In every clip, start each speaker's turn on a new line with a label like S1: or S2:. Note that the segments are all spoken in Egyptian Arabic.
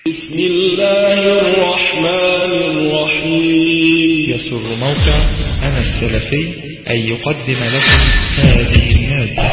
S1: بسم الله الرحمن الرحيم
S2: يسر موقع أنا السلفي أن يقدم لكم هذه المادة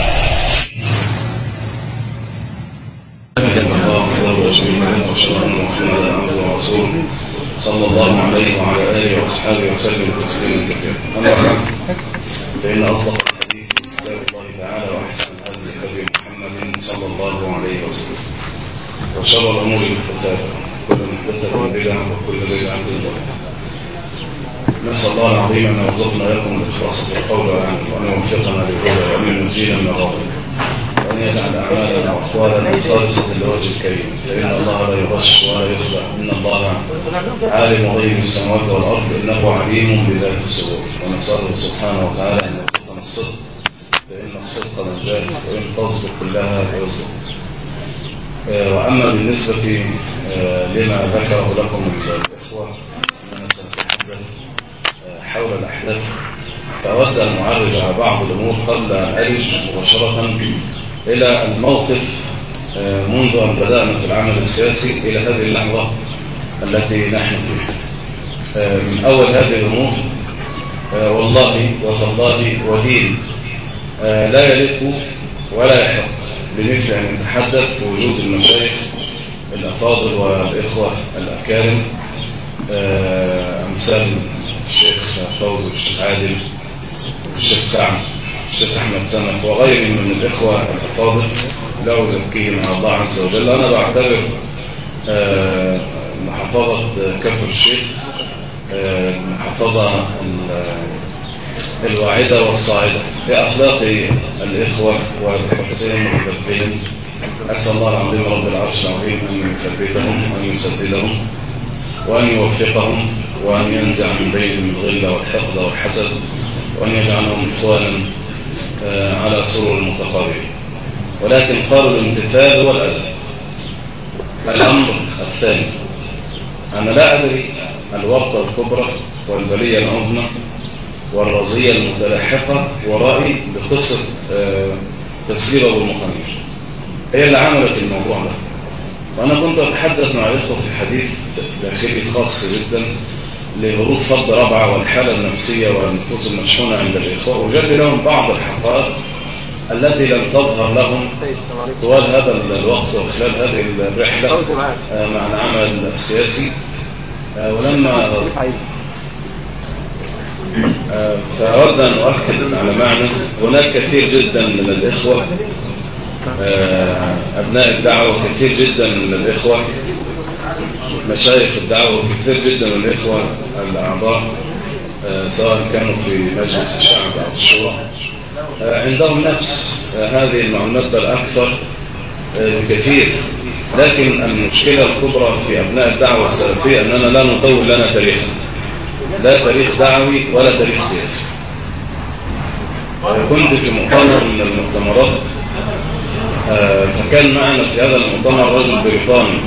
S3: صلى الله عليه وعلى آله وأصحابه وسلم تسليما كثيرا أما بعد فإن أصدق الحديث كتاب الله تعالى وأحسن الهدي هدي محمد صلى الله عليه وسلم وشر الأمور محدثاتها كل محدثة بدعة وكل بدعة ضلالة نسأل الله العظيم أن يرزقنا لكم الإخلاص في القول والعمل وأن يوفقنا للهدى وأن ينجينا من الغضب وأن يجعل أعمالنا وأقوالنا خالصة لوجه الكريم فإن الله لا يغش ولا يخدع إن الله عالم غيب السماوات والأرض إنه عليم بذات الصدور ونسأله سبحانه وتعالى أن يرزقنا الصدق فإن الصدق نجاة وإن تصدق كلها يصدق وأما بالنسبة لما ذكره لكم الإخوة أننا سنتحدث حول الأحداث فأود أن أعرج على بعض الأمور قبل أن أرج مباشرة إلى الموقف منذ أن بدأنا في العمل السياسي إلى هذه اللحظة التي نحن فيها من أول هذه الأمور والله وتالله ودين لا يليق ولا يحق بمثل أن نتحدث في وجود المشايخ الأفاضل والإخوة الأكارم أمثال الشيخ فوزي والشيخ عادل والشيخ سعد الشيخ أحمد سمك وغيرهم من الإخوة الأفاضل لا أزكيهم على الله عز وجل أنا بعتبر محافظة كفر الشيخ المحافظة الواعدة والصاعدة بأخلاق الإخوة وبحسين وبذبهم أسأل الله العظيم رب العرش العظيم أن يثبتهم وأن يسددهم وأن يوفقهم وأن ينزع من بينهم الغل والحقد والحسد وأن يجعلهم إخوانا على سرور متقابلين ولكن قالوا الامتثال هو الأدب الأمر الثاني أنا لا أدري الورطة الكبرى والبلية العظمى والرزية المتلاحقة ورائي بقصة تسجيل أبو المخامير هي اللي عملت الموضوع ده وأنا كنت أتحدث مع الإخوة في حديث داخلي خاص جدا لهروب فض ربعة والحالة النفسية والنفوس المشحونة عند الإخوة وجد لهم بعض الحقائق التي لم تظهر لهم طوال هذا الوقت وخلال هذه الرحلة مع العمل السياسي ولما فأود أن أؤكد على معنى هناك كثير جدا من الإخوة أبناء الدعوة كثير جدا من الإخوة مشايخ الدعوة كثير جدا من الإخوة الأعضاء سواء كانوا في مجلس الشعب أو الشورى عندهم نفس هذه المعلومات بل أكثر بكثير لكن المشكلة الكبرى في أبناء الدعوة السلفية أننا لا نطول لنا تاريخا لا تاريخ دعوي ولا تاريخ سياسي كنت في مؤتمر من المؤتمرات فكان معنا في هذا المؤتمر رجل بريطاني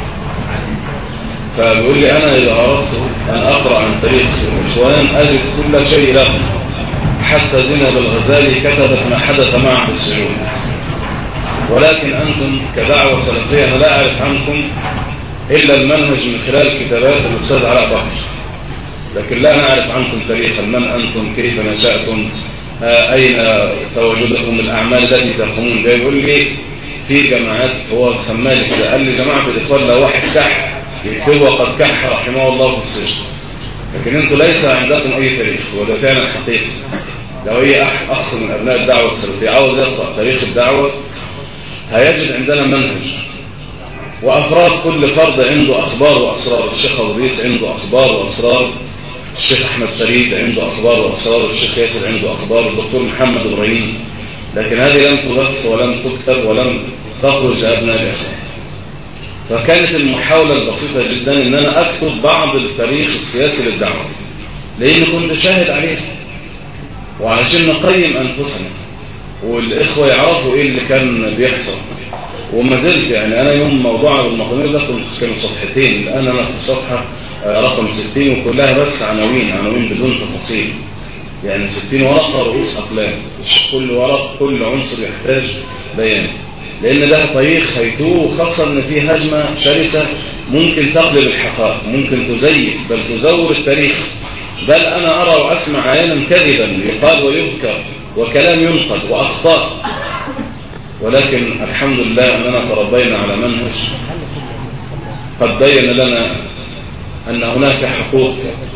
S3: فبيقول لي أنا إذا أردت أن أقرأ عن تاريخ الإخوان أجد كل شيء له حتى زينب الغزالي كتبت ما حدث معه في السجون ولكن أنتم كدعوة سلفية أنا لا أعرف عنكم إلا المنهج من خلال كتابات الأستاذ علاء بكر لكن لا نعرف عنكم تاريخا من أنتم كيف نشأتم أين تواجدكم الأعمال التي تقومون بها يقول لي في جماعات هو سمالي كده قال لي جماعة الإخوان لو واحد كح يكتب وقد كح رحمه الله في السجن لكن انتم ليس عندكم أي تاريخ وده فعلا حقيقي لو أي أخ من أبناء الدعوة السلفية عاوز يقرأ تاريخ الدعوة هيجد عندنا منهج وأفراد كل فرد عنده أخبار وأسرار الشيخ أبو عنده أخبار وأسرار الشيخ أحمد فريد عنده أخبار وأسرار الشيخ ياسر عنده أخبار الدكتور محمد إبراهيم لكن هذه لم تبث ولم تكتب ولم تخرج أبناء الإخوان فكانت المحاولة البسيطة جدا ان انا اكتب بعض التاريخ السياسي للدعوة لان كنت شاهد عليه وعلشان نقيم انفسنا والاخوة يعرفوا ايه اللي كان بيحصل وما زلت يعني انا يوم موضوع المقامير ده كنت كانوا صفحتين الان انا في صفحة رقم 60 وكلها بس عناوين عناوين بدون تفاصيل يعني 60 ورقة رؤوس اقلام كل ورق كل عنصر يحتاج بيان لان ده طريق هيتوه خاصة ان في هجمة شرسة ممكن تقلب الحقائق ممكن تزيف بل تزور التاريخ بل أنا أرى وأسمع عيانا كذبا يقال ويذكر وكلام ينقد وأخطاء ولكن الحمد لله أننا تربينا على منهج قد بين لنا أن هناك حقوق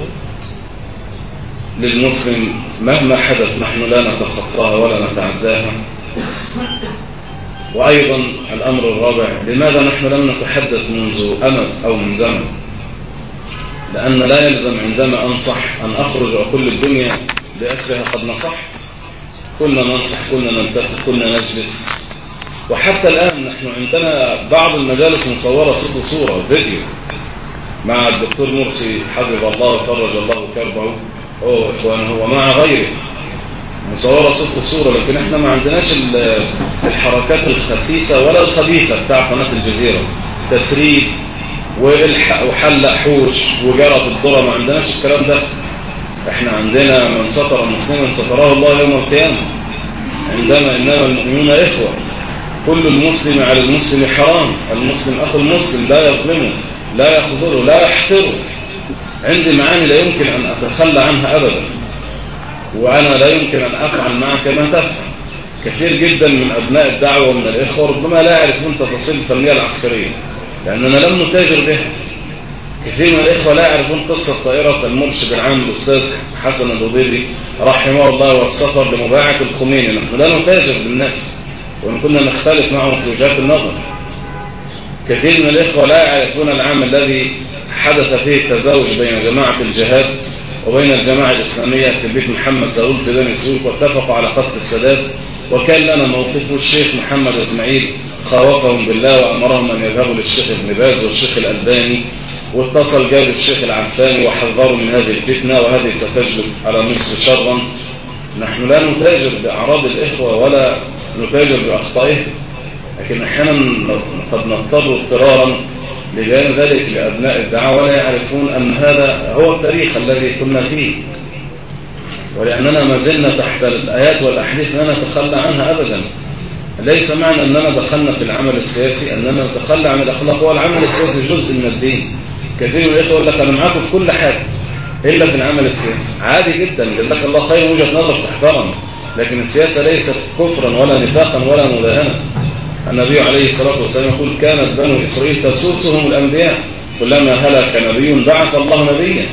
S3: للمسلم مهما حدث نحن لا نتخطاها ولا نتعداها وأيضا الأمر الرابع لماذا نحن لم نتحدث منذ أمد أو من زمن لأن لا يلزم عندما أنصح أن أخرج وكل الدنيا بأسرها قد نصحت كنا ننصح كنا نلتقي كنا نجلس وحتى الآن نحن عندنا بعض المجالس مصورة صوت وصورة فيديو مع الدكتور مرسي حفظ الله وفرج الله كربه هو إخوانه ومع غيره مصورة صوت وصورة لكن احنا ما عندناش الحركات الخسيسة ولا الخبيثة بتاع قناة الجزيرة تسريب وحلق حوش وجرة الذرة ما عندناش الكلام ده احنا عندنا من سطر مسلما ستراه الله يوم القيامة عندما انما المؤمنون اخوة كل المسلم على المسلم حرام المسلم اخو المسلم لا يظلمه لا يخذله لا يحقره عندي معاني لا يمكن ان اتخلى عنها ابدا وانا لا يمكن ان افعل معك ما تفعل كثير جدا من ابناء الدعوة ومن الاخوة ربما لا يعرفون تفاصيل التنمية العسكرية لاننا لم نتاجر بها كثير من الإخوة لا يعرفون قصة طائرة المرشد العام الأستاذ حسن الضبيبي رحمه الله والسفر لمباعة الخميني نحن لا نتاجر بالناس وإن كنا نختلف معهم في وجهات النظر كثير من الإخوة لا يعرفون العام الذي حدث فيه التزاوج بين جماعة الجهاد وبين الجماعة الإسلامية في بيت محمد زاول في بني سويق واتفقوا على قتل السادات وكان لنا موقفه الشيخ محمد إسماعيل خوفهم بالله وأمرهم أن يذهبوا للشيخ ابن باز والشيخ الألباني واتصل جاب الشيخ العنفاني وحذروا من هذه الفتنة وهذه ستجلب على مصر شرا نحن لا نتاجر بأعراض الإخوة ولا نتاجر بأخطائهم لكن أحيانا قد نضطر اضطرارا لبيان ذلك لأبناء الدعوة ولا يعرفون أن هذا هو التاريخ الذي كنا فيه ولأننا ما زلنا تحت الآيات والأحاديث لا نتخلى عنها أبدا ليس معنى أننا دخلنا في العمل السياسي أننا نتخلى عن الأخلاق والعمل السياسي جزء من الدين كثير من الإخوة يقول لك أنا معاكم في كل حاجة إلا في العمل السياسي عادي جدا جزاك الله خير وجهة نظر تحترم لكن السياسة ليست كفرا ولا نفاقا ولا مداهنة النبي عليه الصلاة والسلام يقول كانت بنو إسرائيل تسوسهم الأنبياء كلما هلك نبي بعث الله نبيا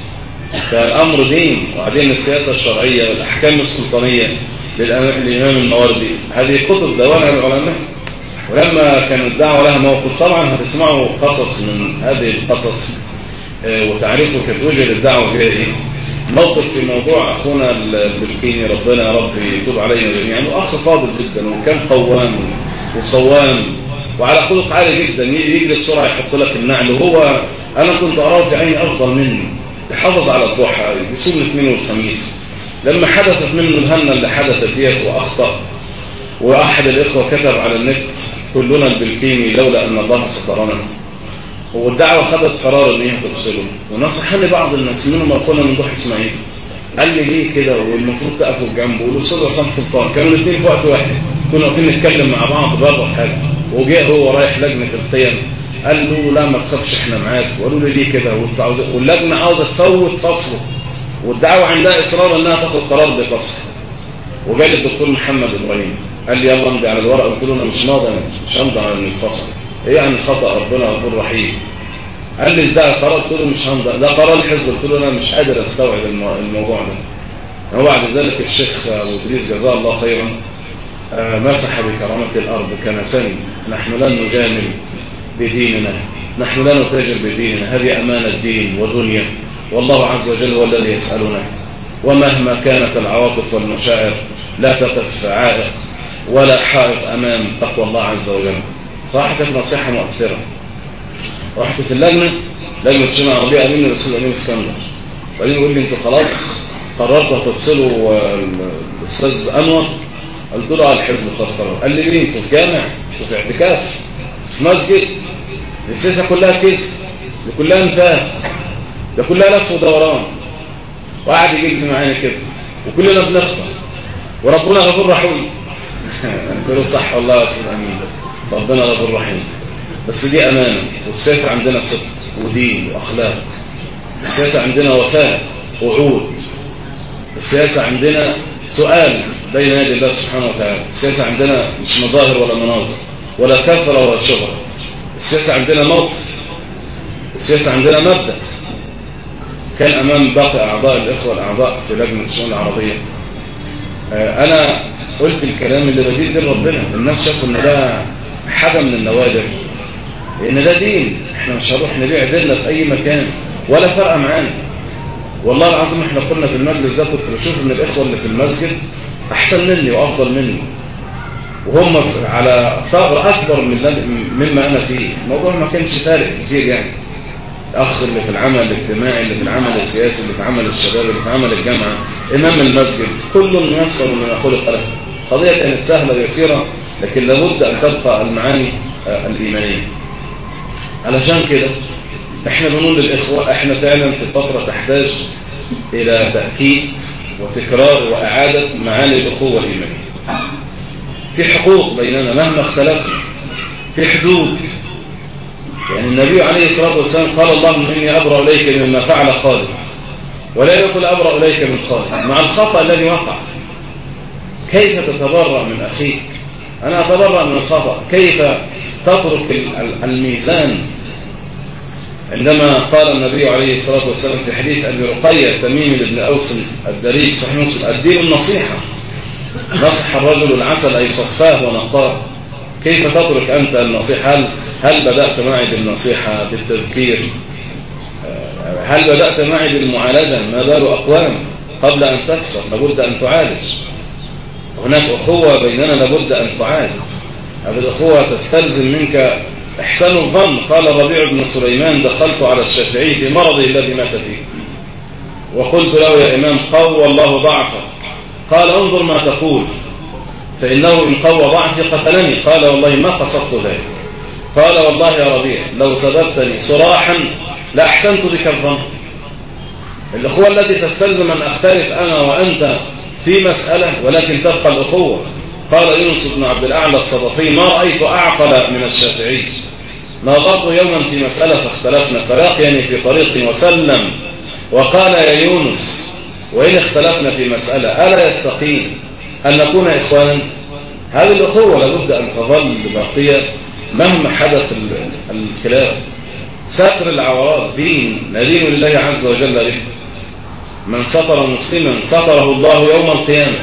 S3: فالأمر دين وبعدين السياسة الشرعية والأحكام السلطانية للإمام المواردي هذه كتب دوانها العلماء ولما كان الدعوة لها موقف طبعا هتسمعوا قصص من هذه القصص وتعرفوا كيف وجد الدعوة فيها ايه موقف في موضوع اخونا البلكيني ربنا يا رب يتوب علينا جميعا واخ فاضل جدا وكان قوام وصوام وعلى خلق عالي جدا يجري بسرعه يحط لك النعل وهو انا كنت اراه في عيني افضل مني يحافظ على الضحى يصوم الاثنين والخميس لما حدثت منه الهمه اللي حدثت ديت واخطا واحد الاخوه كتب على النت كلنا البلكيمي لولا ان الله سترنا والدعوه خدت قرار ان هي تفصله ونصحني بعض الناس منهم اخونا ممدوح اسماعيل قال لي ليه كده والمفروض تقفوا جنبه والاستاذ عصام سلطان كانوا الاثنين في وقت واحد كنا واقفين نتكلم مع بعض بره حاجه وجاء هو رايح لجنه القيم قال له لا ما تخافش احنا معاك وقالوا لي ليه كده واللجنه عاوزه تفوت فصله والدعوه عندها اصرار انها تاخد قرار بفصله وجاء الدكتور محمد ابراهيم قال لي يلا امضي على الورق قلت له انا مش ماضي مش همضي على الفصل ايه يعني خطا ربنا غفور رحيم قال لي ازاي قرار قلت له مش همضي ده قرار الحزب قلت له انا مش قادر استوعب الموضوع ده وبعد ذلك الشيخ ابو ادريس جزاه الله خيرا مسح بكرامه الارض كنسني نحن لن نجامل بديننا نحن لا نتاجر بديننا هذه امانه دين ودنيا والله عز وجل هو الذي يسالنا ومهما كانت العواطف والمشاعر لا تقف عائق ولا حائط أمام تقوى الله عز وجل صراحة كانت نصيحة مؤثرة رحت في اللجنة لجنة شمع عربية أمين الرسول أمين اسكندر وبعدين يقول لي أنتوا خلاص قررتوا تفصلوا الأستاذ أنور قلت له على الحزب خلاص قرر قال لي ليه أنتوا في جامع أنتوا في اعتكاف في مسجد السياسة كلها كذب دي كلها نفاق ده كلها لف ودوران وقعد يجيب لي معانا كده وكلنا بنخطأ وربنا غفور رحيم قلت له صح والله يا استاذ امين ربنا غفور رحيم بس دي أمانة والسياسة عندنا صدق ودين وأخلاق السياسة عندنا وفاء وعود السياسة عندنا سؤال بين يدي الله سبحانه وتعالى السياسة عندنا مش مظاهر ولا مناظر ولا كثرة ولا شهرة السياسة عندنا موقف السياسة عندنا مبدأ كان أمام باقي أعضاء الإخوة الأعضاء في لجنة الشؤون العربية أنا قلت الكلام اللي بديل بين ربنا الناس شافوا إن ده حاجة من النوادر لأن ده دين إحنا مش هنروح نبيع ديننا في أي مكان ولا فرق معانا والله العظيم إحنا كنا في المجلس ده كنت بشوف إن الإخوة اللي في المسجد أحسن مني وأفضل مني وهم على ثغر أكبر من مما أنا فيه الموضوع ما كانش فارق كتير يعني الأخ اللي في العمل الاجتماعي اللي في العمل السياسي اللي في عمل الشباب اللي في عمل الجامعة إمام المسجد كل ميسر من خلق له قضية كانت سهلة ويسيرة لكن لابد أن تبقى المعاني الإيمانية علشان كده احنا بنقول للإخوة احنا فعلا في فترة تحتاج إلى تأكيد وتكرار وإعادة معاني الأخوة الإيمانية في حقوق بيننا مهما اختلفنا في حدود يعني النبي عليه الصلاة والسلام قال اللهم إني أبرأ إليك مما فعل خالد ولا يقول أبرأ إليك من خالد مع الخطأ الذي وقع كيف تتبرأ من أخيك أنا أتبرأ من الخطأ كيف تترك الميزان عندما قال النبي عليه الصلاة والسلام في حديث أبي رقية تميم بن أوس الدريك صحيح مسلم الدين النصيحة نصح الرجل العسل أي صفاه ونقاه كيف تترك أنت النصيحة هل, هل بدأت معي بالنصيحة بالتذكير هل بدأت معي بالمعالجة ما بال أقوام قبل أن تكسر لابد أن تعالج هناك أخوة بيننا لابد أن تعالج هذه الأخوة تستلزم منك إحسان الظن قال ربيع بن سليمان دخلت على الشافعي في مرضه الذي مات فيه وقلت له يا إمام قوى الله ضعفك قال انظر ما تقول فإنه إن قوى ضعفي قتلني قال والله ما قصدت ذلك قال والله يا ربيع لو سببتني صراحا لأحسنت بك الظن الأخوة التي تستلزم أن أختلف أنا وأنت في مسألة ولكن تبقى الأخوة قال يونس بن عبد الأعلى الصدفي ما رأيت أعقل من الشافعي نظرت يوما في مسألة فاختلفنا فلاقيني في طريق وسلم وقال يا يونس وإن اختلفنا في مسألة ألا يستقيم أن نكون إخوانا هذه الأخوة لابد أن تظل باقية مهما حدث الخلاف ستر العورات دين ندين لله عز وجل به من سطر مسلما سطره الله يوم القيامة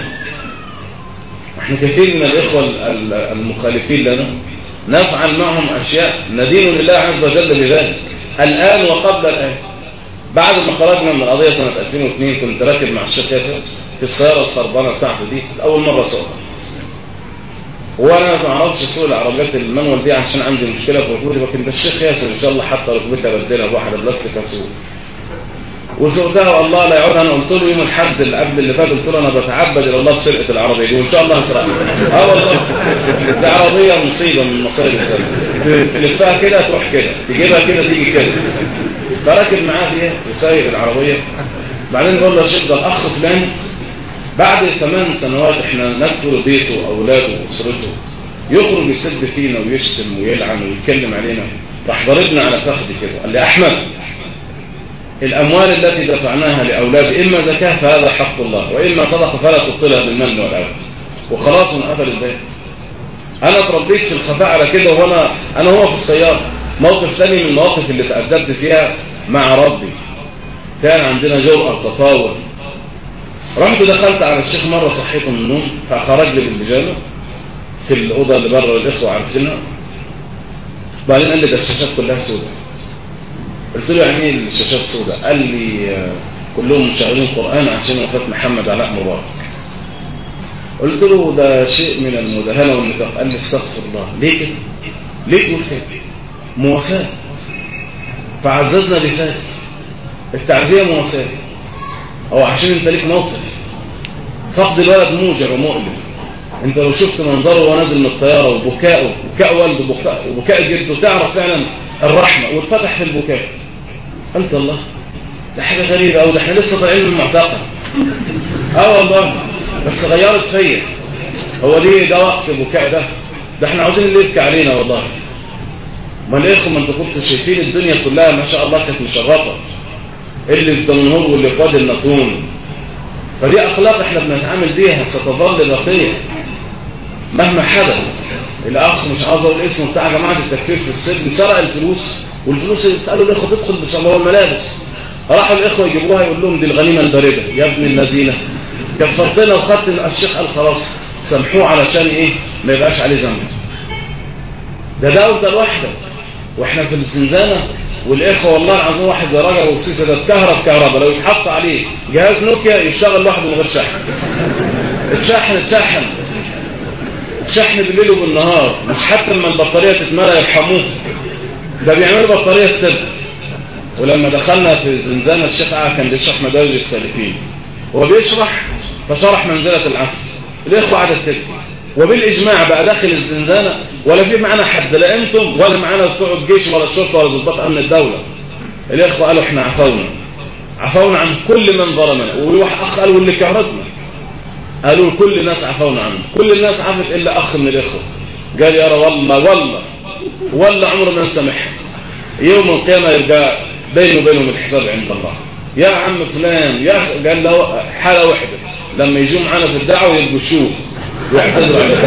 S3: احنا كثير من الإخوة المخالفين لنا نفعل معهم أشياء ندين لله عز وجل بذلك الآن وقبل الآن بعد ما خرجنا من القضية سنة 2002 كنت راكب مع الشيخ ياسر في السيارة الخربانة بتاعته دي أول مرة سوقها وانا ما اعرفش اسوق العربيات المانوال دي عشان عندي مشكله في ركوبي لكن ده الشيخ ياسر ان شاء الله حتى ركبتها بدلها بواحده بلاستيك اسوق وسوقتها والله لا يعود انا قلت له يوم الحد اللي قبل اللي فات قلت له انا بتعبد الى الله بسرقه العربيه دي وان شاء الله هسرقها اه والله دي عربيه مصيبه من مصائب الانسان تلفها كده تروح كده تجيبها كده تيجي كده فراكب معاه فيها وسايق العربيه بعدين بقول له يا شيخ ده الاخ فلان بعد ثمان سنوات احنا ندخل بيته واولاده واسرته يخرج يسب فينا ويشتم ويلعن ويتكلم علينا راح ضربنا على فخذي كده قال لي احمد الاموال التي دفعناها لاولادي اما زكاه فهذا حق الله واما صدقه فلا تبطلها بالمن والاذى وخلاص انقفل البيت انا اتربيت في الخفاء على كده وانا انا هو في السياره موقف ثاني من المواقف اللي تأدبت فيها مع ربي كان عندنا جرأة تطاول رحت دخلت على الشيخ مرة صحيته من النوم فخرج لي بالبيجامه في الأوضة اللي بره الإخوة عارفينها بعدين قال لي ده الشاشات كلها سوداء قلت له يعني ايه الشاشات سوداء قال لي كلهم مشغلين قرآن عشان وفاة محمد علاء مبارك قلت له ده شيء من المداهنة والنفاق قال لي استغفر الله ليه كده ليه تقول كده مواساة فعززنا بذلك التعزية مواساة او عشان انت ليك موقف فقد الولد موجع ومؤلم انت لو شفت منظره وهو نازل من الطياره وبكائه بكاء والده وبكاء, وبكاء جده تعرف فعلا الرحمه واتفتح في البكاء قلت الله ده حاجه غريبه قوي ده احنا لسه طالعين من المعتقل اه والله بس غيرت فيا هو ليه ده وقت البكاء ده ده احنا عاوزين اللي يبكي علينا والله ما الاخوه ما انتوا كنتوا شايفين الدنيا كلها ما شاء الله كانت مشرفه اللي في دمنهور واللي في وادي النطرون فدي اخلاق احنا بنتعامل بيها ستظل باقيه مهما حدث الاخ مش عاوز اقول اسمه بتاع جماعه التكفير في السجن سرق الفلوس والفلوس اللي سالوا الاخوه تدخل بصلاه الملابس راحوا الاخوه يجيبوها يقول لهم دي الغنيمه البارده يا ابن الذين كفرتنا وخدت الشيخ قال خلاص سامحوه علشان ايه ما يبقاش عليه ذنب ده ده وده لوحده واحنا في الزنزانه والاخوه والله العظيم واحد زي راجل وسيسه ده اتكهرب كهرباء لو يتحط عليه جهاز نوكيا يشتغل لوحده من غير شحن اتشحن اتشحن شحن بالليل وبالنهار مش حتى لما البطاريه تتملى يرحموه ده بيعملوا بطاريه السد ولما دخلنا في الزنزانه الشيخ قاعد كان بيشرح مدارج السالكين هو بيشرح فشرح منزله العفو الاخوه قعدت تبكي وبالاجماع بقى داخل الزنزانه ولا في معانا حد لا انتم ولا معانا بتوع الجيش ولا الشرطه ولا ضباط امن الدوله الاخوه قالوا احنا عفونا عفونا عن كل من ظلمنا وواحد اخ قال واللي كهرتنا قالوا كل الناس عفونا عنه كل الناس عفت الا اخ من الاخوه قال يا والله والله والله عمره ما نسامحها يوم القيامه يرجع بينه وبينهم الحساب عند الله يا عم فلان يا قال له حاله واحده لما يجوا معانا في الدعوه يبقوا شوف ويعتذروا عن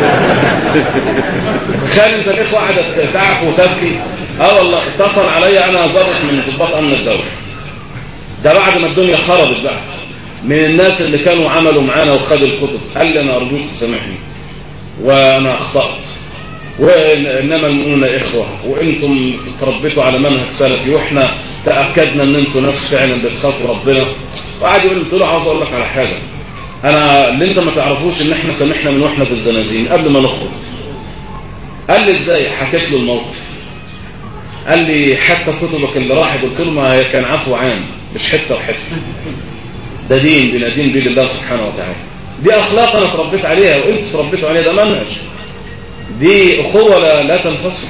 S3: تخيل انت الاخوه قعدت تعف وتبكي اه والله اتصل عليا انا ظابط من ضباط امن الدوله ده بعد ما الدنيا خربت بقى من الناس اللي كانوا عملوا معانا وخدوا الكتب قال لي انا ارجوك تسامحني وانا اخطات وانما المؤمنون اخوه وانتم تربيتوا على منهج سلفي واحنا تاكدنا ان انتم ناس فعلا بتخافوا ربنا وقعد يقول قلت له عاوز اقول لك على حاجه انا اللي انت ما تعرفوش ان احنا سامحنا من واحنا في الزنازين قبل ما نخرج قال لي ازاي حكيت له الموقف قال لي حتى كتبك اللي راحت قلت له ما هي كان عفو عام مش حته وحته ده دين بندين بيه لله سبحانه وتعالى دي اخلاق انا اتربيت عليها وانتوا اتربيتوا عليها ده منهج دي اخوه لا, لا تنفصل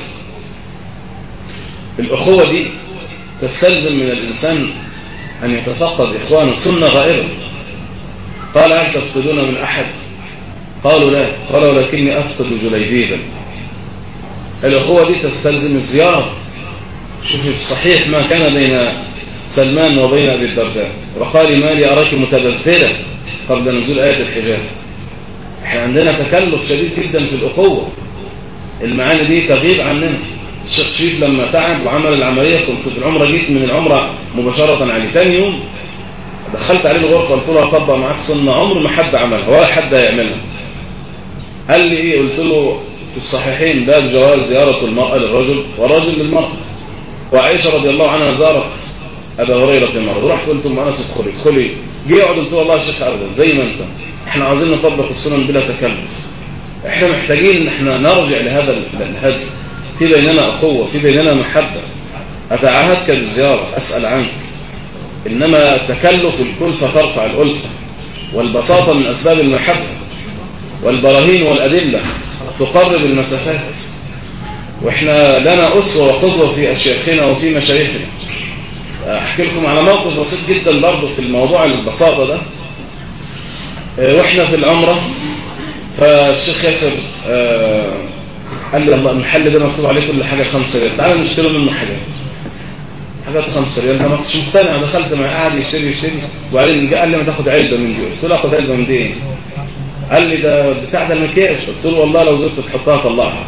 S3: الاخوه دي تستلزم من الانسان ان يتفقد اخوانه سنه غائبه قال هل تفقدون من احد قالوا لا قال ولكني افقد جليبيبا الاخوه دي تستلزم الزياره شوفي في الصحيح ما كان بين سلمان وبين ابي الدرداء وقال ما لي اراك متبذله قبل نزول ايه الحجاب احنا عندنا تكلف شديد جدا في الاخوه المعاني دي تغيب عننا الشيخ شريف لما تعب وعمل العمليه كنت في العمره جيت من العمره مباشره عليه ثاني يوم دخلت عليه الغرفه قلت له اطبق معاك سنه عمر ما حد عملها ولا حد هيعملها قال لي ايه قلت له في الصحيحين باب جواز زياره المراه للرجل والرجل للمراه وعائشه رضي الله عنها زارت ابا هريره في مره رحت قلت ام انس ادخلي ادخلي جه يقعد قلت له والله يا شيخ ابدا زي ما انت احنا عاوزين نطبق السنن بلا تكلف احنا محتاجين ان احنا نرجع لهذا الهدف في بيننا اخوه في بيننا محبه اتعهدك بالزياره اسال عنك انما تكلف الكلفه ترفع الالفه والبساطه من اسباب المحبه والبراهين والادله تقرب المسافات واحنا لنا اسوه وقدوه في اشياخنا وفي مشايخنا احكي لكم على موقف بسيط جدا برضه في الموضوع البساطه ده واحنا في العمره فالشيخ ياسر قال لي الله المحل ده مكتوب عليه كل حاجه 5 ريال تعالى نشتري منه حاجات حاجات 5 ريال انا ما كنتش مقتنع دخلت معاه قاعد يشتري يشتري وبعدين قال لي ما تاخد علبه من دي قلت له اخد علبه من دي ايه؟ قال لي ده بتاع ده المكياج قلت له والله لو زرت تحطها طلعها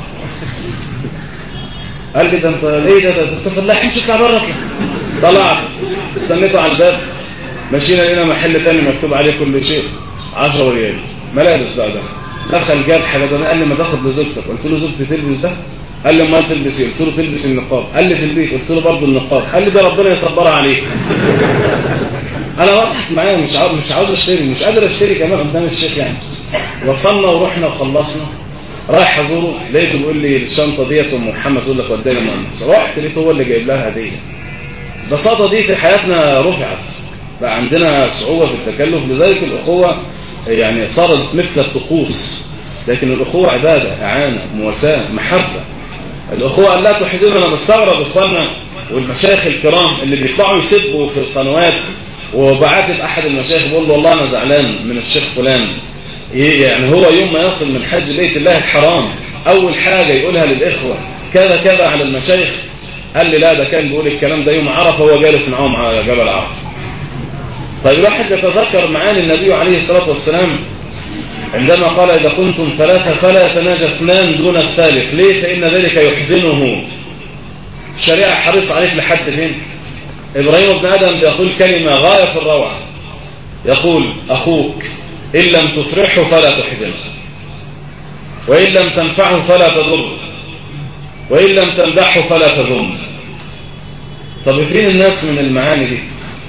S3: قال لي ده انت ليه ده ده انت فلاح امشي اطلع بره اطلع طلعت استنيته على الباب مشينا لقينا محل تاني مكتوب عليه كل شيء 10 ريال ملابس بقى ده دخل جاب حاجه ده قال لي ما تاخد لزوجتك قلت له زوجتي تلبس ده قال لي ما تلبس ايه قلت له تلبس النقاب قال لي في البيت قلت له برضه النقاب قال لي ده ربنا يصبرها عليك انا بضحك معاه مش عاوز مش عاوز اشتري مش قادر اشتري كمان قدام الشيخ يعني وصلنا ورحنا وخلصنا رايح ازوره لقيته بيقول لي الشنطه ديت ام محمد تقول لك وداني مهندس رحت لقيته هو اللي جايب لها هديه البساطه دي في حياتنا رفعت بقى عندنا صعوبه في التكلف لذلك الاخوه يعني صارت مثل الطقوس لكن الاخوه عباده اعانه مواساه محبه الاخوه لا تحزننا انا بستغرب اخواننا والمشايخ الكرام اللي بيطلعوا يسبوا في القنوات وبعاتب احد المشايخ بقول له والله انا زعلان من الشيخ فلان يعني هو يوم ما يصل من حج بيت الله الحرام اول حاجه يقولها للاخوه كذا كذا على المشايخ قال لي لا ده كان بيقول الكلام ده يوم عرفه وهو جالس معاهم على جبل عرفه طيب الواحد يتذكر معاني النبي عليه الصلاه والسلام عندما قال إذا كنتم ثلاثة فلا يتناجى اثنان دون الثالث ليه فإن ذلك يحزنه الشريعة حريص عليك لحد فين إبراهيم بن آدم يقول كلمة غاية في الروعة يقول أخوك إن لم تفرحه فلا تحزنه وإن لم تنفعه فلا تضره وإن لم تمدحه فلا تذم طب فين الناس من المعاني دي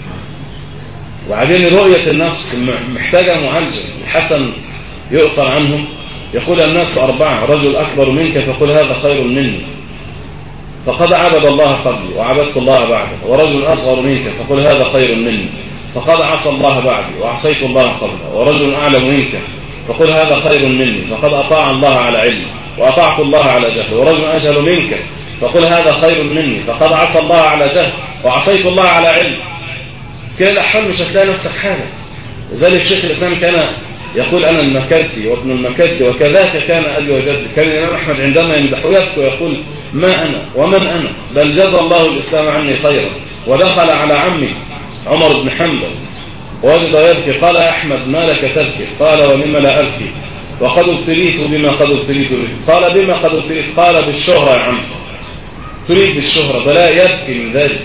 S3: وبعدين رؤية النفس محتاجة معالجة الحسن يؤثر عنهم يقول الناس أربعة رجل أكبر منك فقل هذا خير مني فقد عبد الله قبلي وعبدت الله بعده ورجل أصغر منك فقل هذا خير مني فقد عصى الله بعدي وعصيت الله قبله ورجل أعلم منك فقل هذا خير مني فقد أطاع الله على علم وأطعت الله على جهل ورجل أجهل منك فقل هذا خير مني فقد عصى الله على جهل وعصيت الله على علم كلا الأحوال مش هتلاقي نفسك حاجة لذلك شيخ الإسلام كان يقول أنا المكدي وابن المكدي وكذاك كان أبي وجدي كان الإمام أحمد عندما يمدحه يبكي ويقول ما أنا ومن أنا بل جزى الله الإسلام عني خيرا ودخل على عمي عمر بن حنبل ووجد يبكي قال أحمد ما لك تبكي قال ولم لا أبكي وقد ابتليت بما قد ابتليت به قال بما قد ابتليت قال بالشهرة يا عم تريد بالشهرة بلا يبكي من ذلك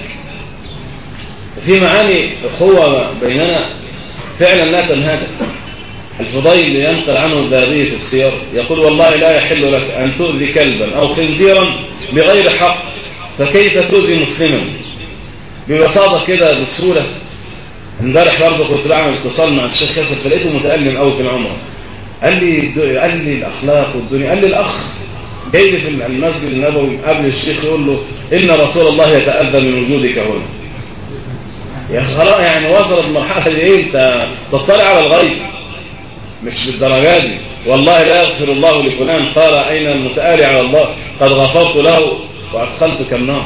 S3: في معاني أخوة بيننا فعلا لا تنهدم الفضيل ينقل عنه الذهبي في السير يقول والله لا يحل لك أن تؤذي كلبا أو خنزيرا بغير حق فكيف تؤذي مسلما ببساطة كده بسهولة امبارح برضه كنت بعمل اتصال مع الشيخ ياسر فلقيته متألم قوي في العمرة قال لي قال لي الأخلاق والدنيا قال لي الأخ جاي لي في المسجد النبوي قبل الشيخ يقول له إن رسول الله يتأذى من وجودك هنا يا خلاص يعني وصلت مرحلة ايه انت تطلع على الغيب مش بالدرجات دي والله لا يغفر الله لفلان قال أين المتآلي على الله قد غفرت له وأدخلتك النار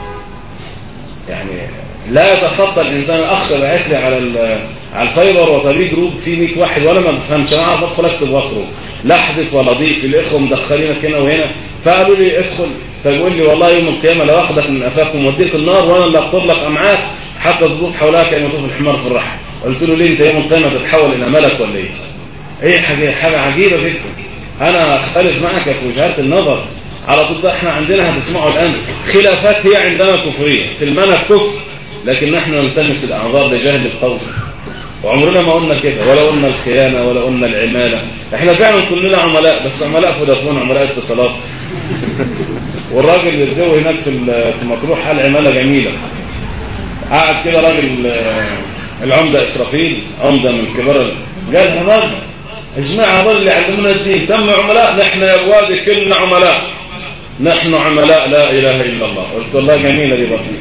S3: يعني لا يتخطى الإنسان أخ بعت لي على على الفايبر وطريق جروب فيه 100 واحد ولا ما بفهمش انا اعرف ادخل اكتب واخرج لا احذف ولا اضيف الاخوه مدخلينك هنا وهنا فقالوا لي ادخل فبيقول لي والله يوم القيامه لو اخذك من قفاك وموديك النار وانا اللي اقطر لك امعاك حتى تدور حولها كما يطوف الحمار في الرحم قلت له ليه انت يوم القيامه تتحول الى ملك ولا ايه؟ ايه حاجه حاجه عجيبه جدا انا اختلف معك في وجهات النظر على طول احنا عندنا هتسمعوا الان خلافات هي عندنا كفريه في المنهج كفر لكن نحن نلتمس الاعذار لجهل القول وعمرنا ما قلنا كده ولا قلنا الخيانه ولا قلنا العماله احنا فعلا كلنا عملاء بس عملاء فودافون عملاء اتصالات والراجل اللي اتجوه هناك في في مطروح قال عماله جميله قعد كده راجل العمده اسرافيل عمده من كبار قال يا راجل اجماع هذول اللي علمونا الدين تم عملاء نحن يا بوادي كلنا عملاء نحن عملاء لا اله الا الله قلت والله جميله دي برضه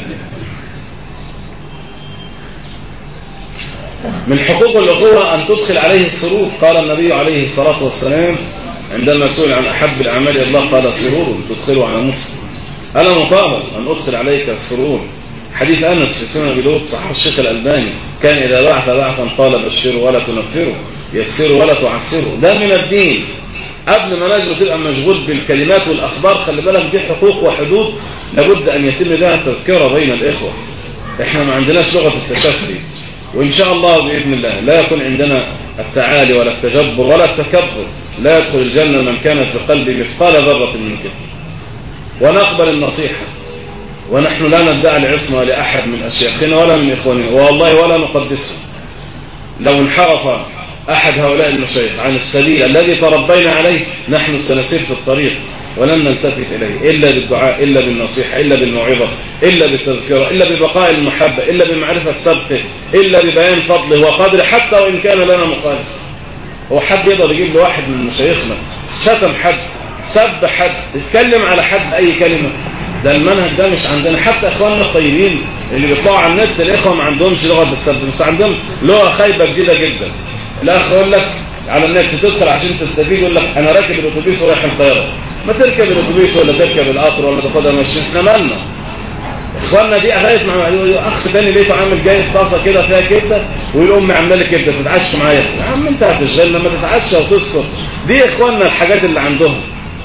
S3: من حقوق الأخوة أن تدخل عليه السرور قال النبي عليه الصلاة والسلام عندما سئل عن أحب الأعمال إلى الله قال سرور تدخله على مسلم أنا مطالب أن أدخل عليك السرور حديث أنس في سنة بلوت صحيح الشيخ الألباني كان إذا بعث بعثا قال بشروا ولا تنفروا يسروا ولا تعسروا ده من الدين قبل ما نجم تبقى مشغول بالكلمات والأخبار خلي بالك دي حقوق وحدود لابد أن يتم بها التذكرة بين الإخوة احنا ما عندناش لغة التشفي وإن شاء الله بإذن الله لا يكون عندنا التعالي ولا التجبر ولا التكبر لا يدخل الجنة من كان في قلبه مثقال ذرة من كبر ونقبل النصيحة ونحن لا ندعي العصمة لأحد من أشياخنا ولا من إخواننا والله ولا نقدسه لو انحرف أحد هؤلاء المشايخ عن السبيل الذي تربينا عليه نحن سنسير في الطريق ولن نلتفت إليه إلا بالدعاء إلا بالنصيحة إلا بالموعظة إلا بالتذكرة إلا ببقاء المحبة إلا بمعرفة سبقه إلا ببيان فضله وقدره حتى وإن كان لنا مخالف هو حد يقدر يجيب له واحد من مشايخنا شتم حد سب حد اتكلم على حد أي كلمة ده المنهج ده مش عندنا حتى اخواننا الطيبين اللي بيطلعوا على النت الاخوه ما عندهمش لغه السب بس عندهم لغه خايبه جديده جدا الاخ يقول لك على النت تدخل عشان تستفيد يقول لك انا راكب الاتوبيس ورايح القاهره ما تركب الاتوبيس ولا تركب القطر ولا تاخدها مشي احنا مالنا اخواننا دي اخايف مع اخ تاني لقيته عامل جايب طاسه كده فيها كبده ويقول امي عامله لي كبده تتعشى معايا يا عم انت هتشغل لما تتعشى وتسكت دي اخواننا الحاجات اللي عندهم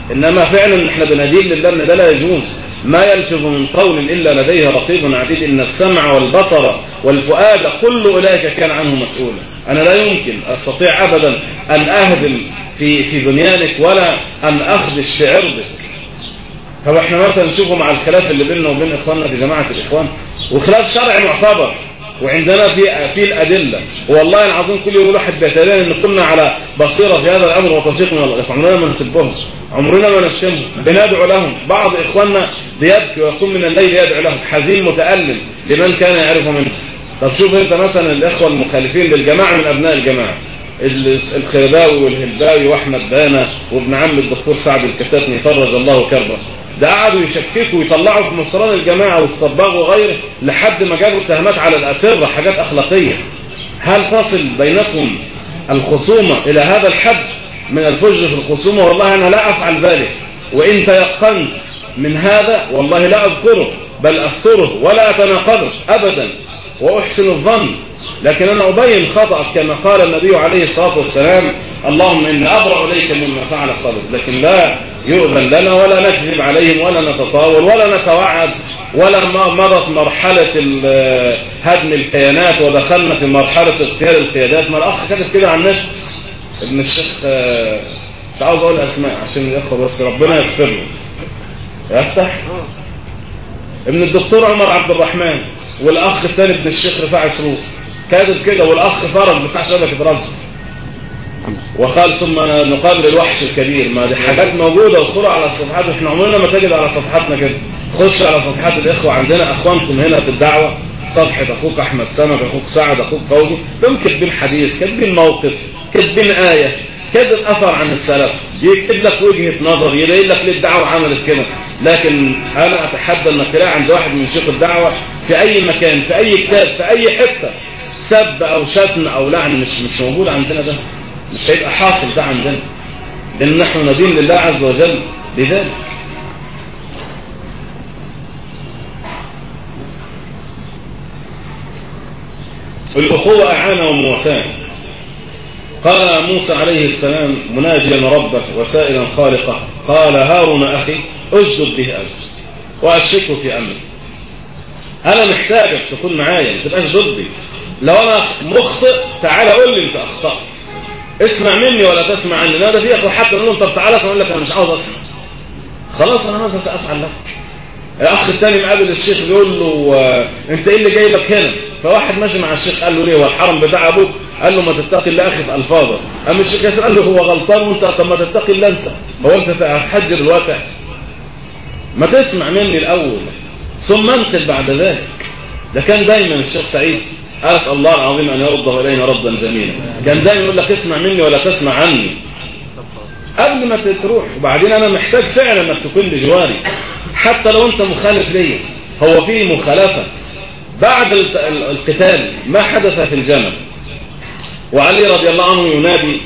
S3: إنما فعلا احنا بندين لله أن ده لا يجوز ما يلفظ من قول إلا لديه رقيب عتيد إن السمع والبصر والفؤاد كل أولئك كان عنه مسؤولا أنا لا يمكن أستطيع أبدا أن أهدم في في بنيانك ولا أن أخدش في عرضك طب احنا مثلا نشوفه مع الخلاف اللي بيننا وبين اخواننا في جماعه الاخوان وخلاف شرعي معتبر وعندنا في في الادله والله العظيم كل يوم الواحد بيتبين ان كنا على بصيره في هذا الامر وتوفيق من الله عمرنا ما نسبهم عمرنا ما نشتمهم بندعو لهم بعض اخواننا بيبكي ويقوم من الليل يدعو لهم حزين متالم لمن كان يعرف منه طب شوف انت مثلا الاخوه المخالفين للجماعه من ابناء الجماعه الخرباوي والهلباوي واحمد بانا وابن عم الدكتور سعد الكتاتني فرج الله كربه ده قعدوا يشككوا ويطلعوا في نصران الجماعة والصباغ وغيره لحد ما جابوا اتهامات على الأسرة حاجات أخلاقية هل تصل بينكم الخصومة إلى هذا الحد من الفجر في الخصومة والله أنا لا أفعل ذلك وإن تيقنت من هذا والله لا أذكره بل أستره ولا أتناقضه أبدا وأحسن الظن لكن أنا أبين خطأ كما قال النبي عليه الصلاة والسلام اللهم إن أبرأ إليك مما فعل خالد لكن لا يؤذن لنا ولا نكذب عليهم ولا نتطاول ولا نتوعد ولا مضت مرحلة هدم الكيانات ودخلنا في مرحلة اختيار القيادات ما الأخ كتب كده عن النت ابن الشيخ مش عاوز أقول أسماء عشان الإخوة بس ربنا يغفر له يفتح ابن الدكتور عمر عبد الرحمن والأخ الثاني ابن الشيخ رفاعي سروس كاتب كده والأخ فرج بتاع شبكة رزق وقال ثم نقابل الوحش الكبير ما دي حاجات موجودة وصورة على الصفحات احنا عمرنا ما تجد على صفحاتنا كده خش على صفحات الإخوة عندنا أخوانكم هنا في الدعوة صفحة أخوك أحمد سمك أخوك سعد أخوك فوزي دول كاتبين حديث كاتبين موقف كاتبين آية كاتب أثر عن السلف يكتب لك وجهة نظر يبين لك ليه الدعوة عملت كده لكن أنا أتحدى أنك تلاقي عند واحد من شيوخ الدعوة في أي مكان في أي كتاب في أي حتة سب أو شتم أو لعن مش مش موجود عندنا ده مش هيبقى حاصل ده عندنا لأن نحن ندين لله عز وجل بذلك الأخوة أعانة ومواساة قال موسى عليه السلام مناجيا ربه وسائلا خالقه قال هارون أخي أجدد به أزر وأشركه في أمري أنا محتاجك تكون معايا ما تبقاش ضدي لو أنا مخطئ تعالى قول لي أنت أخطأت اسمع مني ولا تسمع عني لا ده في اخو حتى نقول له طب تعالى اقول لك انا مش عاوز اسمع خلاص انا ماذا سافعل لك الاخ الثاني مقابل الشيخ بيقول له آه انت ايه اللي جايبك هنا فواحد ماشي مع الشيخ قال له ليه هو الحرم بتاع ابوك قال له ما تتقي الله اخي في الفاظه اما الشيخ ياسر قال له هو غلطان وانت طب ما تتقي الله انت هو انت هتحجر الواسع ما تسمع مني الاول ثم انقل بعد ذلك ده كان دايما الشيخ سعيد أسأل الله العظيم أن يرده إلينا ردا جميلا كان دايما يقول لك اسمع مني ولا تسمع عني قبل ما تروح وبعدين أنا محتاج فعلا أنك تكون بجواري حتى لو أنت مخالف ليا هو في مخالفة بعد القتال ما حدث في الجمل وعلي رضي الله عنه ينادي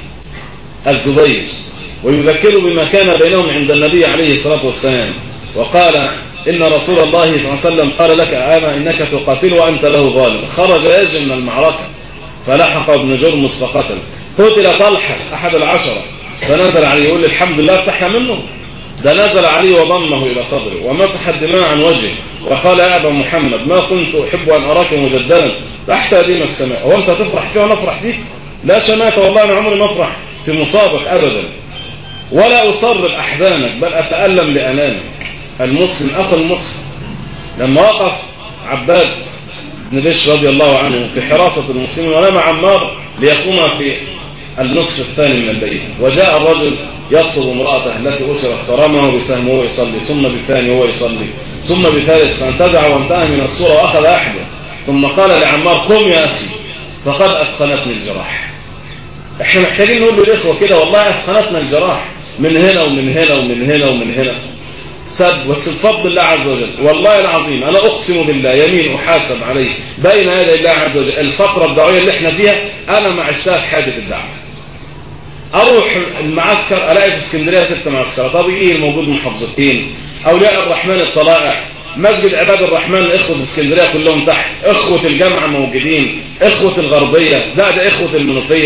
S3: الزبير ويذكره بما كان بينهم عند النبي عليه الصلاة والسلام وقال إن رسول الله صلى الله عليه وسلم قال لك أما إنك تقاتل وأنت له ظالم خرج يجري من المعركة فلحق ابن جرمس فقتل قتل طلحة أحد العشرة فنزل عليه يقول الحمد لله ارتحنا منه ده نزل عليه وضمه إلى صدره ومسح الدماء عن وجهه وقال يا أبا محمد ما كنت أحب أن أراك مجددا تحت دين السماء وأنت تفرح فيه ونفرح فيك لا شماتة والله أنا عمري ما أفرح في مصابك أبدا ولا أصرب أحزانك بل أتألم لأنامك المسلم أخو المسلم لما وقف عباد بن بش رضي الله عنه في حراسة المسلمين ونام عمار ليقوم في النصف الثاني من الليل وجاء الرجل يطلب امرأته التي أسرت فرمه بسهم وهو يصلي ثم بالثاني وهو يصلي ثم بثالث فانتزع وانتهى من الصورة وأخذ أحده ثم قال لعمار قم يا أخي فقد أثخنتني الجراح احنا محتاجين نقول للإخوة كده والله أثخنتنا الجراح من هنا ومن هنا ومن هنا ومن هنا سب بس بفضل الله عز وجل والله العظيم أنا أقسم بالله يمين أحاسب عليه بين يدي الله عز وجل الفترة الدعوية اللي احنا فيها أنا ما عشتها في حياتي الدعوة أروح المعسكر ألاقي في اسكندرية ست معسكرات طب إيه الموجود محافظتين أولياء الرحمن الطلائع مسجد عباد الرحمن إخوة الاسكندرية كلهم تحت إخوة الجامعة موجودين إخوة الغربية ده ده إخوة المنوفية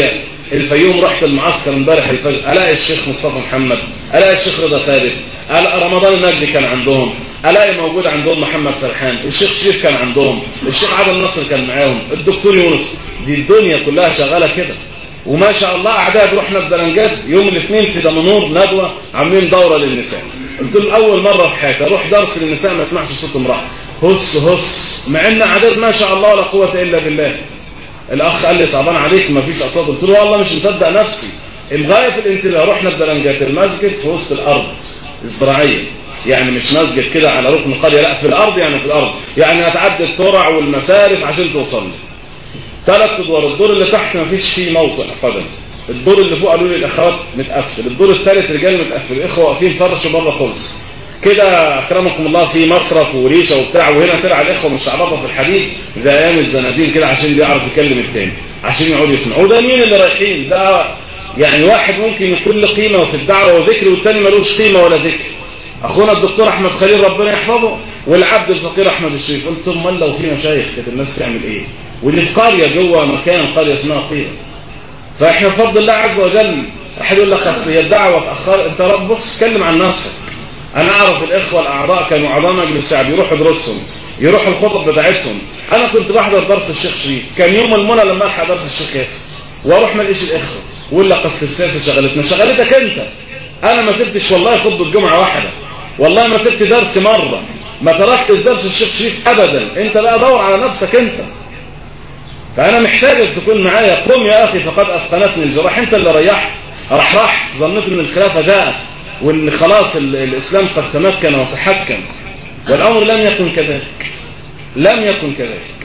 S3: الفيوم رحت المعسكر امبارح الفجر الاقي الشيخ مصطفى محمد الاقي الشيخ رضا ثابت ألاقي رمضان النجدي كان عندهم الاقي موجود عندهم محمد سرحان الشيخ شريف كان عندهم الشيخ عادل نصر كان معاهم الدكتور يونس دي الدنيا كلها شغاله كده وما شاء الله اعداد رحنا في بلنجاد يوم الاثنين في دمنهور ندوه عاملين دوره للنساء قلت له اول مره في حياتي اروح درس للنساء ما اسمعش صوت امراه هس هس مع ان اعداد ما شاء الله ولا قوه الا بالله الاخ قال لي صعبان عليك ما فيش اصوات قلت له والله مش مصدق نفسي الغايه في الانتباه رحنا في بلنجات المسجد في وسط الارض الزراعيه يعني مش مسجد كده على ركن قريه لا في الارض يعني في الارض يعني هتعدي الترع والمسارف عشان توصل لي ثلاث ادوار الدور اللي تحت ما فيش فيه موطئ قدم الدور اللي فوق قالوا لي الاخوات متقفل الدور الثالث رجال متقفل الاخوه واقفين فرشوا بره خالص كده اكرمكم الله في مصرف وريشه وبتاع وهنا طلع الاخوه مش شعبطه في الحديد زي ايام الزنازين كده عشان يعرف يكلم التاني عشان يقعدوا يسمعوا وده مين اللي رايحين ده يعني واحد ممكن يكون له قيمه في الدعوه وذكر والتاني ملوش قيمه ولا ذكر اخونا الدكتور احمد خليل ربنا يحفظه والعبد الفقير احمد الشريف قلت امال لو في مشايخ كانت الناس تعمل ايه واللي في قريه جوه مكان قريه اسمها طيبه فاحنا بفضل الله عز وجل احد يقول لك اصل هي الدعوه اتاخرت انت رب بص اتكلم عن نفسك انا اعرف الاخوه الاعضاء كانوا اعضاء مجلس الشعب يروحوا دروسهم يروحوا الخطب بتاعتهم انا كنت بحضر درس الشيخ شريف كان يوم المنى لما الحق درس الشيخ ياسر واروح ما الاقيش الاخوه ويقول لك اصل السياسه شغلتنا شغلتك انت انا ما سبتش والله خطبه جمعه واحده والله ما سبت درس مره ما تركتش درس الشيخ شريف ابدا انت بقى دور على نفسك انت فانا محتاجك تكون معايا قم يا اخي فقد اثقلتني الجراح انت اللي ريحت راح راح ظنيت ان الخلافه جاءت وان خلاص الاسلام قد تمكن وتحكم والامر لم يكن كذلك لم يكن كذلك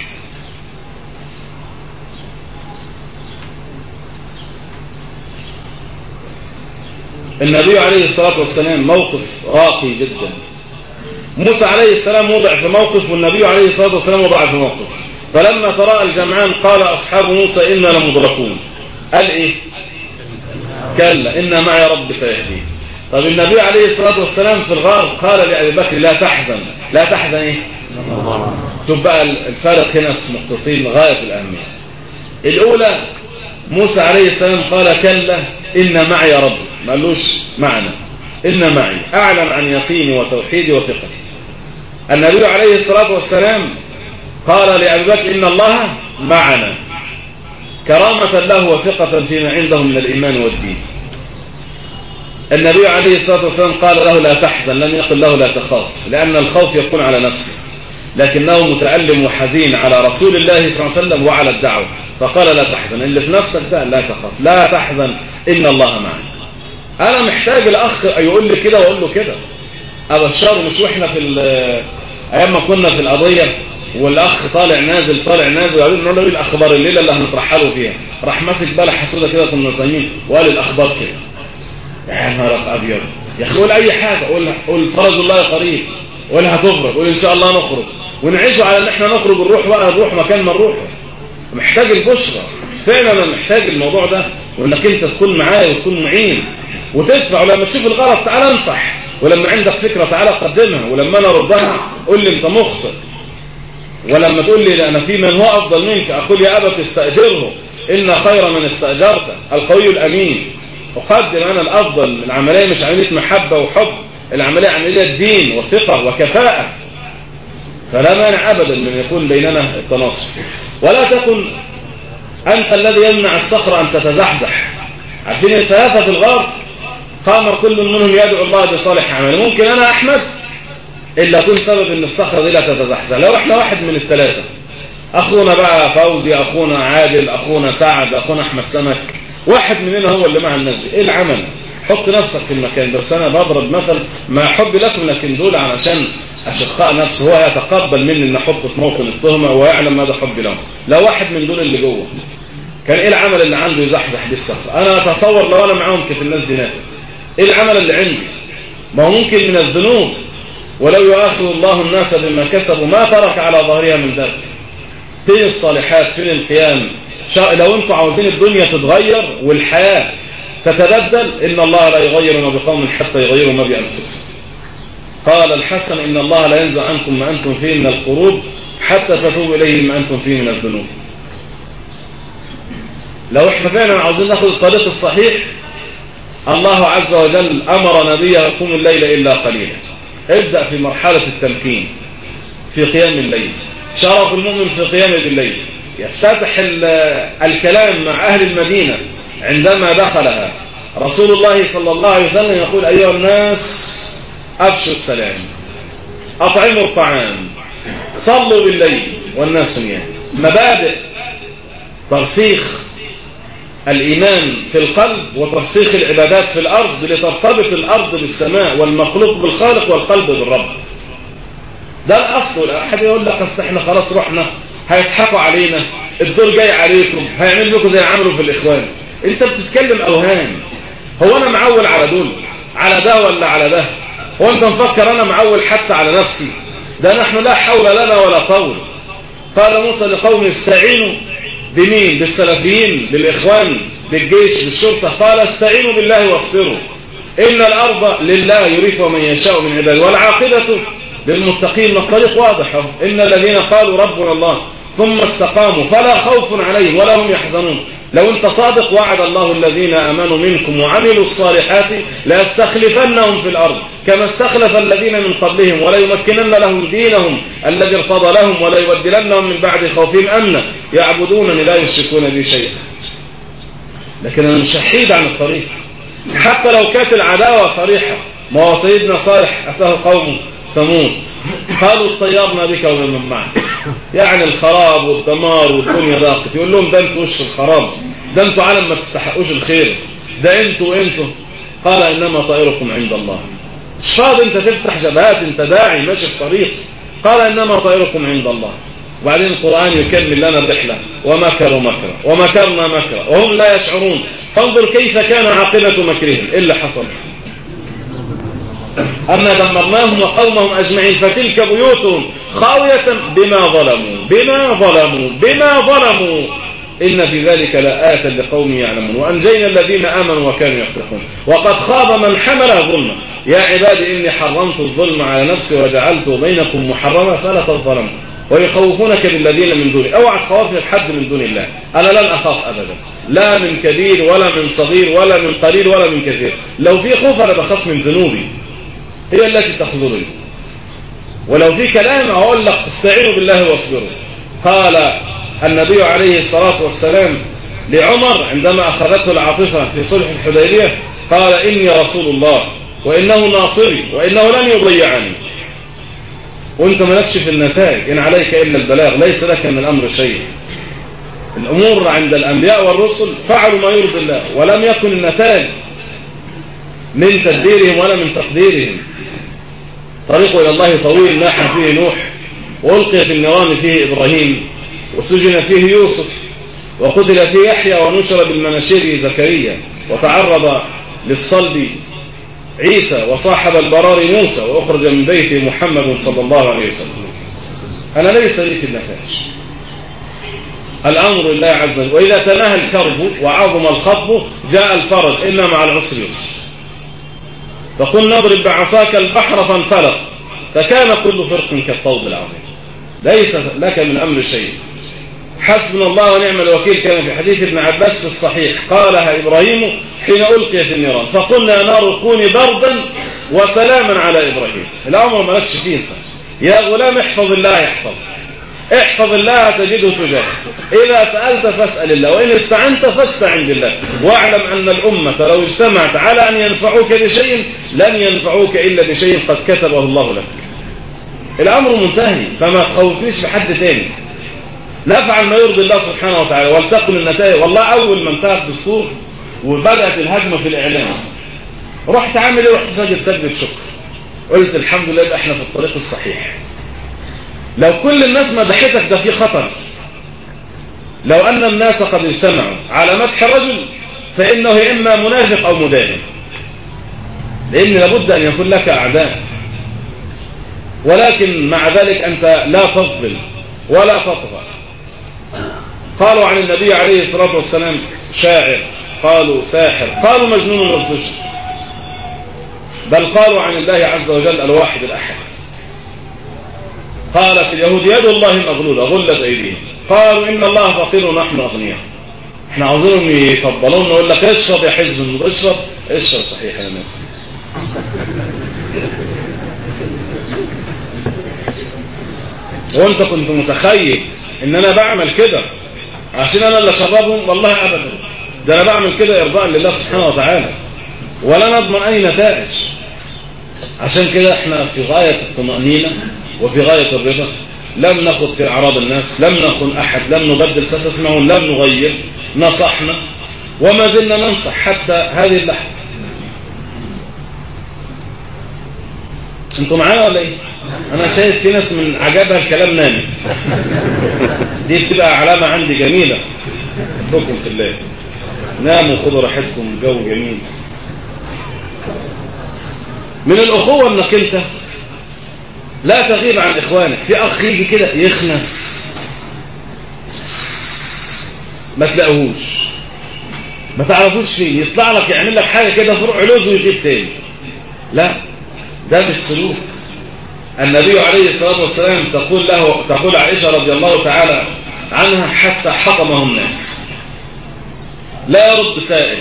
S3: النبي عليه الصلاة والسلام موقف راقي جدا موسى عليه السلام وضع في موقف والنبي عليه الصلاة والسلام وضع في موقف فلما تراءى الجمعان قال أصحاب موسى إنا لمدركون قال إيه كلا إن معي رب سيهدين طب النبي عليه الصلاة والسلام في الغار قال لأبي بكر لا تحزن لا تحزن إيه تبقى الفارق هنا في نقطتين غاية الأهمية الأولى موسى عليه السلام قال كلا إن معي رب ما قالوش معنا إن معي أعلم عن يقيني وتوحيدي وثقتي النبي عليه الصلاة والسلام قال لأبي بكر إن الله معنا كرامة له وثقة فيما عنده من الإيمان والدين النبي عليه الصلاة والسلام قال له لا تحزن لم يقل له لا تخاف لأن الخوف يكون على نفسه لكنه متألم وحزين على رسول الله صلى الله عليه وسلم وعلى الدعوة فقال لا تحزن اللي في نفسك ده لا تخاف لا تحزن إن الله معنا أنا محتاج الأخ يقول لي كده وأقول له كده أبشره مش وإحنا في أيام ما كنا في القضية والاخ طالع نازل طالع نازل قالوا له ايه الاخبار الليله اللي هنترحلوا فيها راح ماسك بلح حسوده كده كنا صايمين وقال الاخبار كده يا نهار ابيض يا اخي قول اي حاجه قول قول فرج الله قريب قول هتخرج قول ان شاء الله نخرج ونعيشوا على ان احنا نخرج نروح بقى نروح مكان ما نروح محتاج البشرى فعلا انا محتاج الموضوع ده وانك انت تكون معايا وتكون معين وتدفع ولما تشوف الغلط تعالى انصح ولما عندك فكره تعالى قدمها ولما انا اردها قول لي انت مخطئ ولما تقول لي أنا في من هو أفضل منك أقول يا أبت استأجره إن خير من استأجرت القوي الأمين أقدم أنا الأفضل العملية مش عملية محبة وحب العملية عملية دين وثقة وكفاءة فلا مانع أبدا من يكون بيننا التناصر ولا تكن أنت الذي يمنع الصخرة أن تتزحزح عارفين الثلاثة في الغار قام كل منهم يدعو الله بصالح عمله ممكن أنا أحمد إلا أكون سبب أن الصخرة دي لا تتزحزح لو احنا واحد من الثلاثة أخونا بقى فوزي أخونا عادل أخونا سعد أخونا أحمد سمك واحد مننا هو اللي مع الناس دي إيه العمل حط نفسك في المكان بس أنا بضرب مثل مع حب لكم لكن دول علشان أشقاء نفسه هو يتقبل مني أن أحطه في موطن التهمة ويعلم ماذا حبي لهم لو واحد من دول اللي جوه كان إيه العمل اللي عنده يزحزح دي الصخرة أنا أتصور لو أنا معاهم كيف الناس دي نافت إيه العمل اللي عندي ما هو ممكن من الذنوب ولو يؤاخذ الله الناس بما كسبوا ما ترك على ظهرها من ذلك فين الصالحات فين القيام لو انتم عاوزين الدنيا تتغير والحياة تتبدل إن الله لا يغير ما بقوم حتى يغيروا ما بأنفسهم قال الحسن إن الله لا ينزع عنكم ما أنتم فيه من القروب حتى تتوب إليه ما أنتم فيه من الذنوب لو احنا فعلا عاوزين ناخد الطريق الصحيح الله عز وجل أمر نبيه يقوم الليل إلا قليلا ابدأ في مرحلة التمكين في قيام الليل شرف المؤمن في قيام بالليل يفتتح الكلام مع أهل المدينة عندما دخلها رسول الله صلى الله عليه وسلم يقول أيها الناس أفشوا السلام أطعموا الطعام صلوا بالليل والناس نيام مبادئ ترسيخ الإيمان في القلب وترسيخ العبادات في الأرض لترتبط الأرض بالسماء والمخلوق بالخالق والقلب بالرب ده الأصل أحد يقول لك أصل احنا خلاص رحنا هيضحكوا علينا الدور جاي عليكم هيعمل لكم زي عملوا في الإخوان انت بتتكلم أوهام هو أنا معول على دول على ده ولا على ده هو أنت مفكر أنا معول حتى على نفسي ده نحن لا حول لنا ولا قول قال موسى لقوم استعينوا بمين بالسلفيين بالإخوان بالجيش بالشرطة قال استعينوا بالله واصبروا إن الأرض لله يريث من يشاء من عباده والعاقبة للمتقين الطريق واضح إن الذين قالوا ربنا الله ثم استقاموا فلا خوف عليهم ولا هم يحزنون لو انت صادق وعد الله الذين امنوا منكم وعملوا الصالحات لاستخلفنهم في الارض كما استخلف الذين من قبلهم ولا يمكنن لهم دينهم الذي ارتضى لهم ولا يبدلنهم من بعد خوفهم امنا يعبدونني لا يشركون بي شيئا لكن انا مش شحيد عن الطريق حتى لو كانت العداوه صريحه ما هو سيدنا صالح اتاه قومه تموت قالوا اطيرنا بك ومن معك يعني الخراب والدمار والدنيا ضاقت يقول لهم ده انتوا وش الخراب ده انتوا عالم ما تستحقوش الخير ده انتوا انتوا قال انما طائركم عند الله مش فاضي انت تفتح جبهات انت داعي ماشي في طريق قال انما طائركم عند الله وبعدين القرآن يكمل لنا الرحلة ومكروا مكرا ومكرنا مكرا وهم لا يشعرون فانظر كيف كان عاقبة مكرهم إيه اللي حصل أما دمرناهم وقومهم أجمعين فتلك بيوتهم خاوية بما ظلموا بما ظلموا بما ظلموا إن في ذلك لآية لقوم يعلمون وأنجينا الذين آمنوا وكانوا يتقون وقد خاب من حمل ظلما يا عبادي إني حرمت الظلم على نفسي وجعلته بينكم محرما فلا تظلموا ويخوفونك بالذين من دوني اوعى تخوف من حد من دون الله انا لن اخاف ابدا لا من كبير ولا من صغير ولا من قليل ولا من كثير لو في خوف انا بخاف من ذنوبي هي التي تخذلني ولو في كلام اقول لك استعينوا بالله واصبروا قال النبي عليه الصلاة والسلام لعمر عندما أخذته العاطفة في صلح الحديبية قال إني رسول الله وإنه ناصري وإنه لن يضيعني وانت مالكش في النتائج إن عليك إلا البلاغ ليس لك من الأمر شيء الأمور عند الأنبياء والرسل فعلوا ما يرضي الله ولم يكن النتائج من تدبيرهم ولا من تقديرهم طريق إلى الله طويل ناح فيه نوح وألقي في النوام فيه إبراهيم وسجن فيه يوسف وقتل فيه يحيى ونشر بالمناشير زكريا وتعرض للصلب عيسى وصاحب البرار موسى وأخرج من بيته محمد صلى الله عليه وسلم أنا ليس لي في النتائج الأمر لله عز وجل وإذا تناهى الكرب وعظم الخطب جاء الفرج إلا مع العسر يسر فقل نضرب بعصاك البحر فانفلق فكان كل فرق كالطوب العظيم ليس لك من أمر شيء حسبنا الله ونعم الوكيل كما في حديث ابن عباس في الصحيح قالها إبراهيم حين ألقي في النيران فقلنا يا نار كوني بردا وسلاما على إبراهيم الأمر مالكش فيه انت يا غلام احفظ الله يحفظ احفظ الله تجده تجاهك إذا سألت فاسأل الله وإن استعنت فاستعن بالله واعلم أن الأمة لو اجتمعت على أن ينفعوك بشيء لن ينفعوك إلا بشيء قد كتبه الله لك الأمر منتهي فما تخوفنيش بحد تاني نفعل ما يرضي الله سبحانه وتعالى ولتكن النتائج والله أول ما انتهى الدستور وبدأت الهجمة في الإعلام رحت عامل ايه رحت ساجد سجدة شكر قلت الحمد لله يبقى احنا في الطريق الصحيح لو كل الناس مدحتك ده في خطر لو أن الناس قد اجتمعوا على مدح رجل فإنه إما منافق أو مداهن لأن لابد أن يكون لك أعداء ولكن مع ذلك أنت لا تظلم ولا تطغى قالوا عن النبي عليه الصلاة والسلام شاعر قالوا ساحر قالوا مجنون وازدجر بل قالوا عن الله عز وجل الواحد الأحد قالت اليهود يد الله مغلولة غلت أيديهم قالوا إن الله فقير ونحن أغنياء احنا عاوزينهم يطبلون نقول لك اشرب يا حزب النور اشرب اشرب صحيح يا ناس وانت كنت متخيل ان انا بعمل كده عشان انا اللي اشربهم والله ابدا ده انا بعمل كده ارضاء لله سبحانه وتعالى ولا نضمن اي نتائج عشان كده احنا في غاية الطمأنينة وفي غاية الرضا لم نخض في اعراض الناس لم نخن احد لم نبدل ستسمعون لم نغير نصحنا وما زلنا ننصح حتى هذه اللحظة انتوا معايا ولا ايه انا شايف في ناس من عجبها الكلام نامت دي بتبقى علامة عندي جميلة بكم في الله ناموا خدوا راحتكم الجو جميل من الأخوة انك انت لا تغيب عن اخوانك في اخ يجي كده يخنس ما تلاقوهوش ما تعرفوش فين يطلع لك يعمل لك حاجة كده فروع علوز ويغيب تاني لا ده مش سلوك النبي عليه الصلاة والسلام تقول له تقول عائشة رضي الله تعالى عنها حتى حطمه الناس لا يرد سائل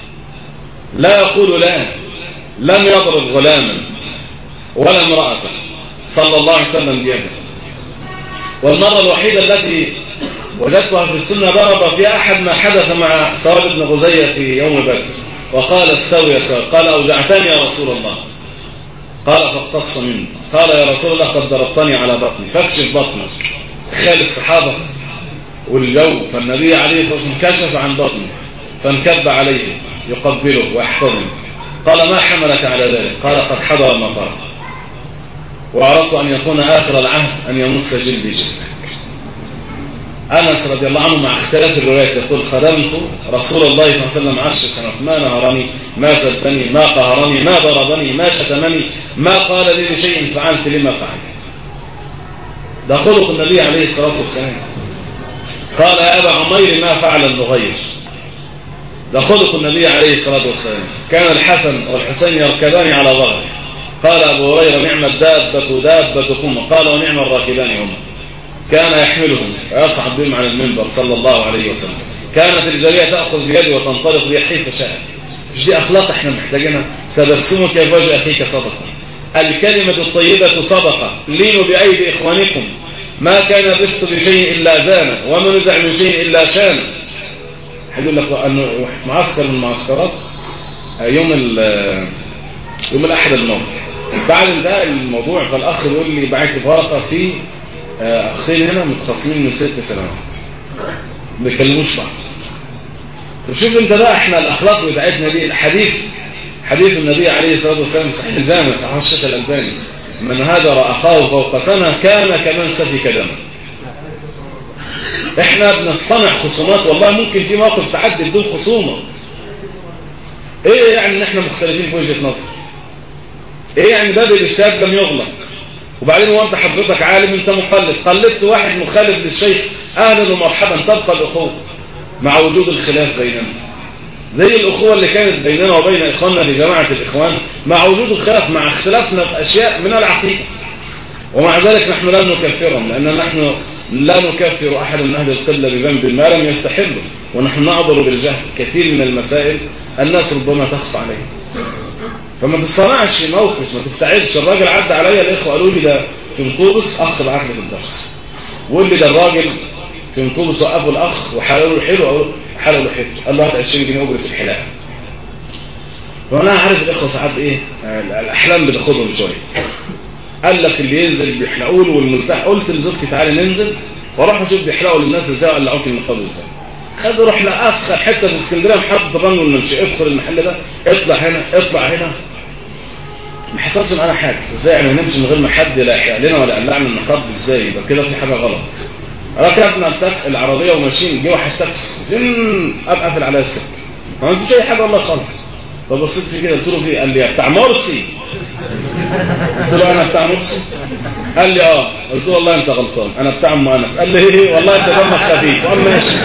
S3: لا يقول لا لم يضرب غلاما ولا امرأة صلى الله عليه وسلم بيده والمرة الوحيدة التي وجدتها في السنة ضرب في أحد ما حدث مع سواد بن غزية في يوم بدر وقال استوي يا سواد قال أوجعتني يا رسول الله قال فاقتص مني قال يا رسول الله قد ضربتني على بطني فاكشف بطنك تخيل الصحابة والجو فالنبي عليه الصلاة والسلام كشف عن بطنه فانكب عليه يقبله ويحتضنه قال ما حملك على ذلك قال قد حضر المطر وأردت أن يكون آخر العهد أن يمس جلدي جلدك أنس رضي الله عنه مع اختلاف الروايات يقول خدمت رسول الله صلى الله عليه وسلم عشر سنوات ما نهرني ما سبني ما قهرني ما ضربني ما شتمني ما قال لي بشيء فعلت لما فعلت ده خلق النبي عليه الصلاة والسلام قال يا أبا عمير ما فعل النغير ده خلق النبي عليه الصلاة والسلام كان الحسن والحسين يركبان على ظهره قال أبو هريرة نعم الدابة دابتكم قال ونعم الراكبان هما كان يحملهم ويصعد بهم على المنبر صلى الله عليه وسلم كانت الجارية تأخذ بيده وتنطلق بها حيث شاءت مش دي أخلاق احنا محتاجينها تبسمك في وجه أخيك صدقة الكلمة الطيبة صدقة لينوا بأيدي إخوانكم ما كان الرفق بشيء إلا زانه وما نزع من شيء إلا شانه هيقول لك أنه معسكر من المعسكرات يوم يوم الأحد الماضي بعد انتهاء الموضوع فالأخ بيقول لي بعت ورقة في أخين هنا متخاصمين من ست سنوات ما بيكلموش بعض وشوف انت بقى احنا الأخلاق بتاعتنا دي الحديث حديث النبي عليه الصلاة والسلام صحيح الجامع صحيح الشيخ الألباني من هاجر أخاه فوق سنة كان كمن سفك دمه احنا بنصطنع خصومات والله ممكن في موقف تحدي بدون خصومة ايه يعني ان احنا مختلفين في وجهة نظر ايه يعني باب الاجتهاد لم يغلق وبعدين هو انت حضرتك عالم انت مقلد قلدت واحد مخالف للشيخ اهلا ومرحبا تبقى الاخوه مع وجود الخلاف بيننا زي الاخوه اللي كانت بيننا وبين اخواننا في جماعه الاخوان مع وجود الخلاف مع اختلافنا في اشياء من العقيده ومع ذلك نحن لا نكفرهم لان نحن لا نكفر احد من اهل القبله بذنب ما لم يستحله ونحن نعذر بالجهل كثير من المسائل الناس ربما تخفى عليه فما تصنعش موقف ما تفتعلش الراجل عدى عليا الاخوه قالوا لي ده في مطوبس اخ بعت لي في الدرس وقول لي ده الراجل في مطوبس وقفوا الاخ وحللوا له حلو حللوا له حلو قال له هات 20 جنيه اجره الحلاقه وانا عارف الاخوه ساعات ايه الاحلام بتاخدهم شويه قال لك اللي ينزل بيحلقوا له والمرتاح قلت لزوجتي تعالى ننزل واروح اشوف بيحلقوا للناس ازاي وقلعوه في النقاب ازاي خدوا روح لأسخر حتة في اسكندرية محطة الرمل والمنشي ادخل المحل ده اطلع هنا اطلع هنا ما حصلش معانا حاجة ازاي يعني نمشي من غير ما حد لا يحرق لنا ولا قلعنا النقاب ازاي يبقى كده في حاجة غلط ركبنا العربية وماشيين جه واحد تاكسي جن ابقى قافل عليا السكة ما عملتش اي حاجة والله خالص فبصيت فيه كده قلت له في قال لي يا بتاع مرسي قلت له انا بتاع مرسي قال لي اه قلت له والله انت غلطان انا بتاع ام انس قال لي ايه والله انت دمك خفيف قال ماشي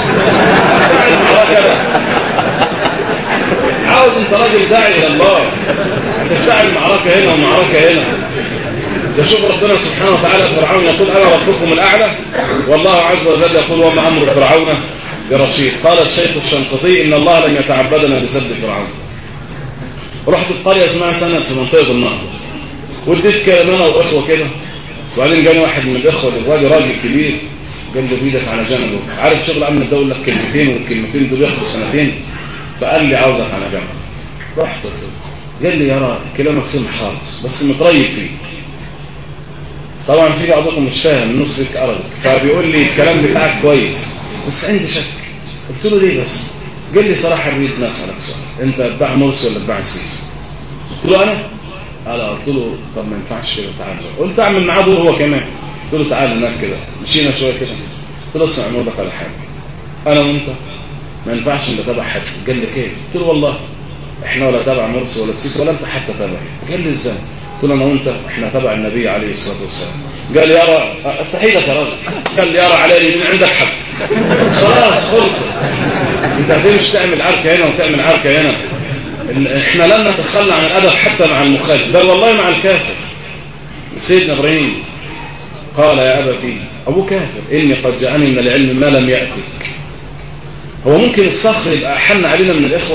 S3: عاوز انت راجل داعي الى الله هتفتعل معركه هنا ومعركه هنا ده شوف ربنا سبحانه وتعالى فرعون يقول انا ربكم الاعلى والله عز وجل يقول وما امر فرعون برشيد قال الشيخ الشنقطي إن الله لم يتعبدنا بسد فرعون رحت في قرية اسمها سنة في منطقة النهضة وديت كلام أنا وأخوة كده وبعدين جاني واحد من الإخوة الراجل راجل كبير قال له بيدك على جنبه عارف شغل أمن الدولة كلمتين والكلمتين دول ياخدوا سنتين فقال لي عاوزك على جنب رحت قال لي يرى كلامك سمح خالص بس متريب فيه طبعا في بعضكم مش فاهم النص فيك أرض فبيقول لي الكلام بتاعك كويس بس عندي شك قلت له ليه بس قال لي صراحة اريد نسألك سؤال انت اتباع مرسي ولا اتباع السيسي قلت له انا قال قلت له طب ما ينفعش كده تعالى قلت اعمل معاه دور هو كمان قلت له تعالى هناك كده مشينا شويه كده قلت له اسمع نقول على حاجه انا وانت ما ينفعش نتابع حد قال لي كيف قلت له والله احنا ولا تابع مرسي ولا السيسي ولا انت حتى تابع قال لي ازاي قلت له انا وانت احنا تبع النبي عليه الصلاه والسلام قال لي يرى افتحي لك يا راجل قال لي يرى علي من عندك حق خلاص خلص انت هتمشي تعمل عركه هنا وتعمل عركه هنا احنا لن نتخلى عن الادب حتى مع المخالف بل والله مع الكافر سيدنا ابراهيم قال يا ابتي ابو كافر اني قد جاءني من العلم ما لم ياتك هو ممكن الصخر يبقى احن علينا من الاخوه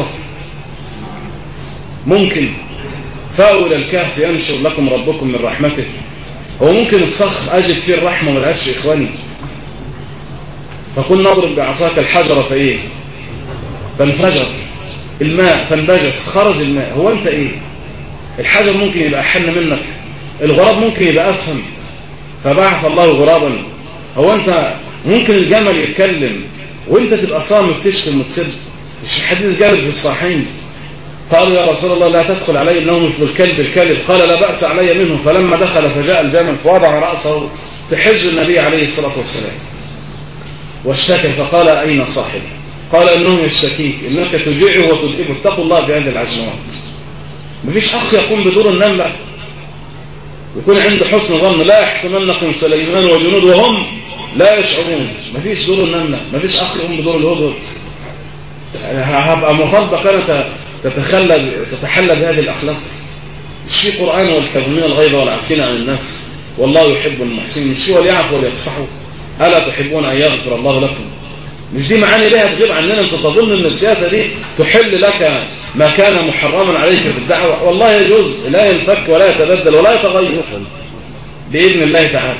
S3: ممكن فاووا الى الكهف ينشر لكم ربكم من رحمته هو ممكن الصخر اجد فيه الرحمه ما لقاش اخواني فقل نضرب بعصاك الحجر فايه فانفجر الماء فانبجس خرج الماء هو انت ايه الحجر ممكن يبقى احن منك الغراب ممكن يبقى افهم فبعث الله غرابا هو انت ممكن الجمل يتكلم وانت تبقى صامت تشتم وتسب مش الحديث جالب في الصحيحين قالوا يا رسول الله لا تدخل علي انه مثل الكلب الكلب قال لا بأس علي منه فلما دخل فجاء الجمل فوضع رأسه في حجر النبي عليه الصلاة والسلام واشتكى فقال أين صاحبي قال انه يشتكيك انك تجيعه وتدئبه اتقوا الله بهذه العجمات مفيش اخ يقوم بدور النملة يكون عنده حسن ظن لا يحكمنكم سليمان وجنود وهم لا يشعرون مفيش دور النملة مفيش اخ يقوم بدور الهدهد هبقى مطالبة كانت تتخلى تتحلى بهذه الاخلاق مش في قرآن والكاظمين الغيظ والعافين عن الناس والله يحب المحسنين مش في وليعفوا وليصفحوا ألا تحبون أن يغفر الله لكم مش دي معاني ليها تغيب عننا انت تظن ان السياسة دي تحل لك ما كان محرما عليك في الدعوة والله يجوز لا ينفك ولا يتبدل ولا يتغير بإذن الله تعالى